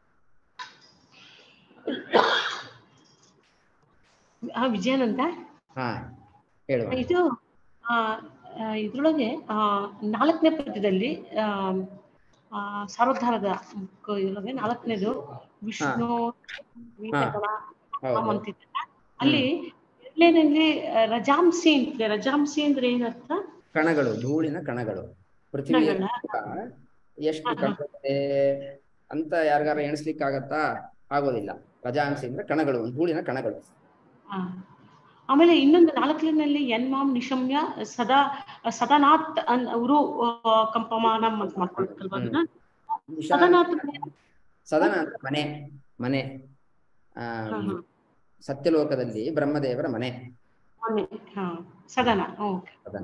ಆ ವಿಜಯಾನಂದ ಹಾ ಹೇಳುವ ಇದು ಆ ಆ, ಇದ್ರೊಳಗೆ ಆ ನಾಲ್ಕನೇ ಪದ್ಯದಲ್ಲಿ ಆ ಆ, ಸಾರೋದ್ಧಾರದ ಕ- ಇದ್ರೊಳಗೆ ನಾಲ್ಕನೇದು ವಿಷ್ಣು ವೀರಗಣ, ರಾಮ ಹೌದು ಅಂತಿದ್ದಲ್ಲ ಅಲ್ಲಿ ಎರಡನೇದಲ್ಲಿ ರಜಾಂಸಿ ಅಂತಿದೆ ರಜಾಂಸಿ ಅಂದ್ರೆ ಏನರ್ಥ ಕಣಗಳು ಧೂಳಿನ ಕಣಗಳು ಪೃಥ್ವಿ ಕಣಗಳ? ಎಷ್ಟು ಹಾ, ಹಾ. ಕಣಗಳಿದೆ ಅಂತ ಯಾರಿಗಾರ ಎಣಿಸ್ಲಿಕ್ಕಾಗತ್ತಾ ಆಗೋದಿಲ್ಲ ರಜಾಂಸಿ ಅಂದ್ರೆ ಕಣಗಳು ಧೂಳಿನ ಕಣಗಳು ಆ. ಆಮೇಲೆ ಇನ್ನೊಂದು ನಾಲ್ಕನೇನಲ್ಲಿ ಯನ್ಮಾಂ ನಿಶಮ್ಯ ಸದಾ ಸದಾನಾಥ್ ಅನ್ ಅವರು ಕಂಪಮಾನ ಅಂತ ಮಾಡ್ಕೊಳ್ಬೇಕಲ್ವಾ ಅದನ್ನ ನಿಶಾ- ಸದಾನಾಥ್ ಸದನ ಅಂದ್ರೆ ಮನೆ ಮನೆ ಆ ಹಾ, ಹಾ. ಸತ್ಯಲೋಕದಲ್ಲಿ ಬ್ರಹ್ಮದೇವರ ಮನೆ ಮೊನ್ನೆ ಹಾ ಸದನ ಓಕೆ ಸದನ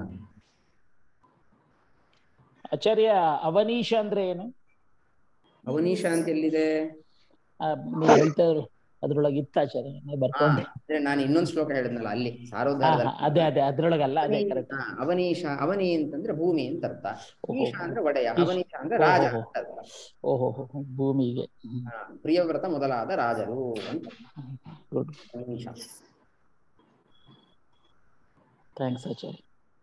ಆಚಾರ್ಯ ಅವನೀಶ ಅಂದ್ರೆ ಏನು ಅವನೀಶ ಅಂತ ಎಲ್ಲಿದೆ ಆ, ನೀವು ಹೇಳ್ತಾ ಇದ್ರು ಅದ್ರೊಳಗೆ ಇತ್ತ ಆಚಾರ್ಯ ನಾನು ಬರ್ಕೊಂಡೆ ಅಂದ್ರೆ ನಾನು ಇನ್ನೊಂದು ಶ್ಲೋಕ ಹೇಳಿದ್ನಲ್ಲ ಅಲ್ಲಿ ಹಾ, ಸಾರೋದ್ಧಾರದಲ್ಲಿ ಹಾ, ಅದೇ ಅದೇ ಅದ್ರೊಳಗಲ್ಲ ಅದೇ ಕರೆಕ್ಟ್ ಹಾ, ಅವನೀಶ ಅವನಿ ಅಂತಂದ್ರೆ ಭೂಮಿ ಅಂತ ಅರ್ಥ ಓಹೋ. ಈಶ ಅಂದ್ರೆ ಒಡೆಯ ಈಶ. ಅವನೀಶ ಅಂದ್ರೆ ರಾಜ ಓಹೋ. ಅಂತ ಅರ್ಥ ಓಹೋ ಹೋ, ಹೋ, ಭೂಮಿಗೆ ಹಾ, ಪ್ರಿಯವ್ರತ ಮೊದಲಾದ ರಾಜರು ಅಂತ ಗುಡ್ ಅವನೀಶ ಥ್ಯಾಂಕ್ಸ್ ಆಚಾರ್ಯ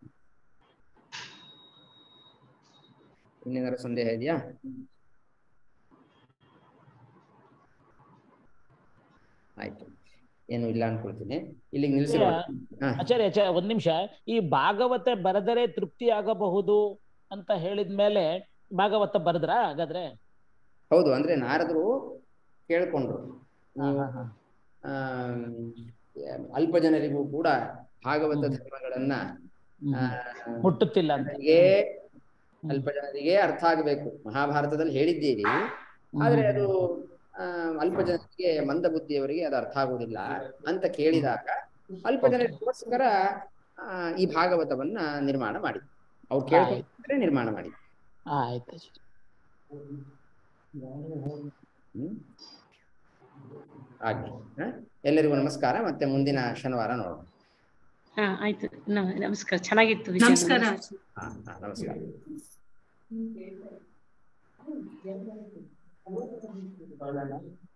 ಇನ್ನೇನಾದ್ರು ಸಂದೇಹ ಇದೆಯಾ ಆಯ್ತು ಏನು ಇಲ್ಲ ಅನ್ಕೊಳ್ತೀನಿ ಇಲ್ಲಿಗೆ ನಿಲ್ಸಿರೋ ಹಾ ಆಚಾರ್ಯ ಆಚಾರ್ಯ ಒಂದ್ ನಿಮಿಷ ಈ ಭಾಗವತ ಬರೆದರೆ ತೃಪ್ತಿ ಆಗಬಹುದು ಅಂತ ಹೇಳಿದ್ಮೇಲೆ ಭಾಗವತ ಬರೆದ್ರ ಹಾಗಾದ್ರೆ ಹೌದು ಅಂದ್ರೆ ನಾರದರು ಕೇಳ್ಕೊಂಡ್ರು ಹಾ, ನೀವು ಹಾ, ಹಾ. ಆಮ್, ಅಲ್ಪ ಜನರಿಗೂ ಕೂಡ ಭಾಗವತ ಹ್ಮ್. ಧರ್ಮಗಳನ್ನ ಹ್ಮ್. ಆ, ಮುಟ್ಟುತ್ತಿಲ್ಲ ಅಂತ ಜನರಿಗೆ ಅಲ್ಪ ಜನರಿಗೆ ಅರ್ಥ ಆಗಬೇಕು ಮಹಾಭಾರತದಲ್ಲಿ ಹೇಳಿದ್ದೀರಿ ಆದ್ರೆ ಅದು ಆ, ಅಲ್ಪ ಜನರಿಗೆ ಮಂದ ಬುದ್ಧಿಯವರಿಗೆ ಅದು ಅರ್ಥ ಆಗುವುದಿಲ್ಲ ಅಂತ ಕೇಳಿದಾಗ ಅಲ್ಪ Okay. ಜನರಿಗೋಸ್ಕರ ಆ, ಈ ಭಾಗವತವನ್ನ ನಿರ್ಮಾಣ ಮಾಡಿ ಅವ್ರು ಕೇಳ್ಕೊಂಡ್ರೆ ನಿರ್ಮಾಣ ಮಾಡಿ ಹಾ, ಆಯ್ತು ಆಚಾರ್ಯ ಹ್ಮ್ ಆಗ್ಲಿ ಹ? ಎಲ್ಲರಿಗೂ ನಮಸ್ಕಾರ ಮತ್ತೆ ಮುಂದಿನ ಶನಿವಾರ ನೋಡೋಣ ಹಾ ಆಯ್ತು ನ- ನಮಸ್ಕಾರ ಚೆನ್ನಾಗಿತ್ತು ವಿಜಯ ನಮಸ್ಕಾರ ಹಾ ಹಾ ನಮಸ್ಕಾರ ಹ್ಮ್.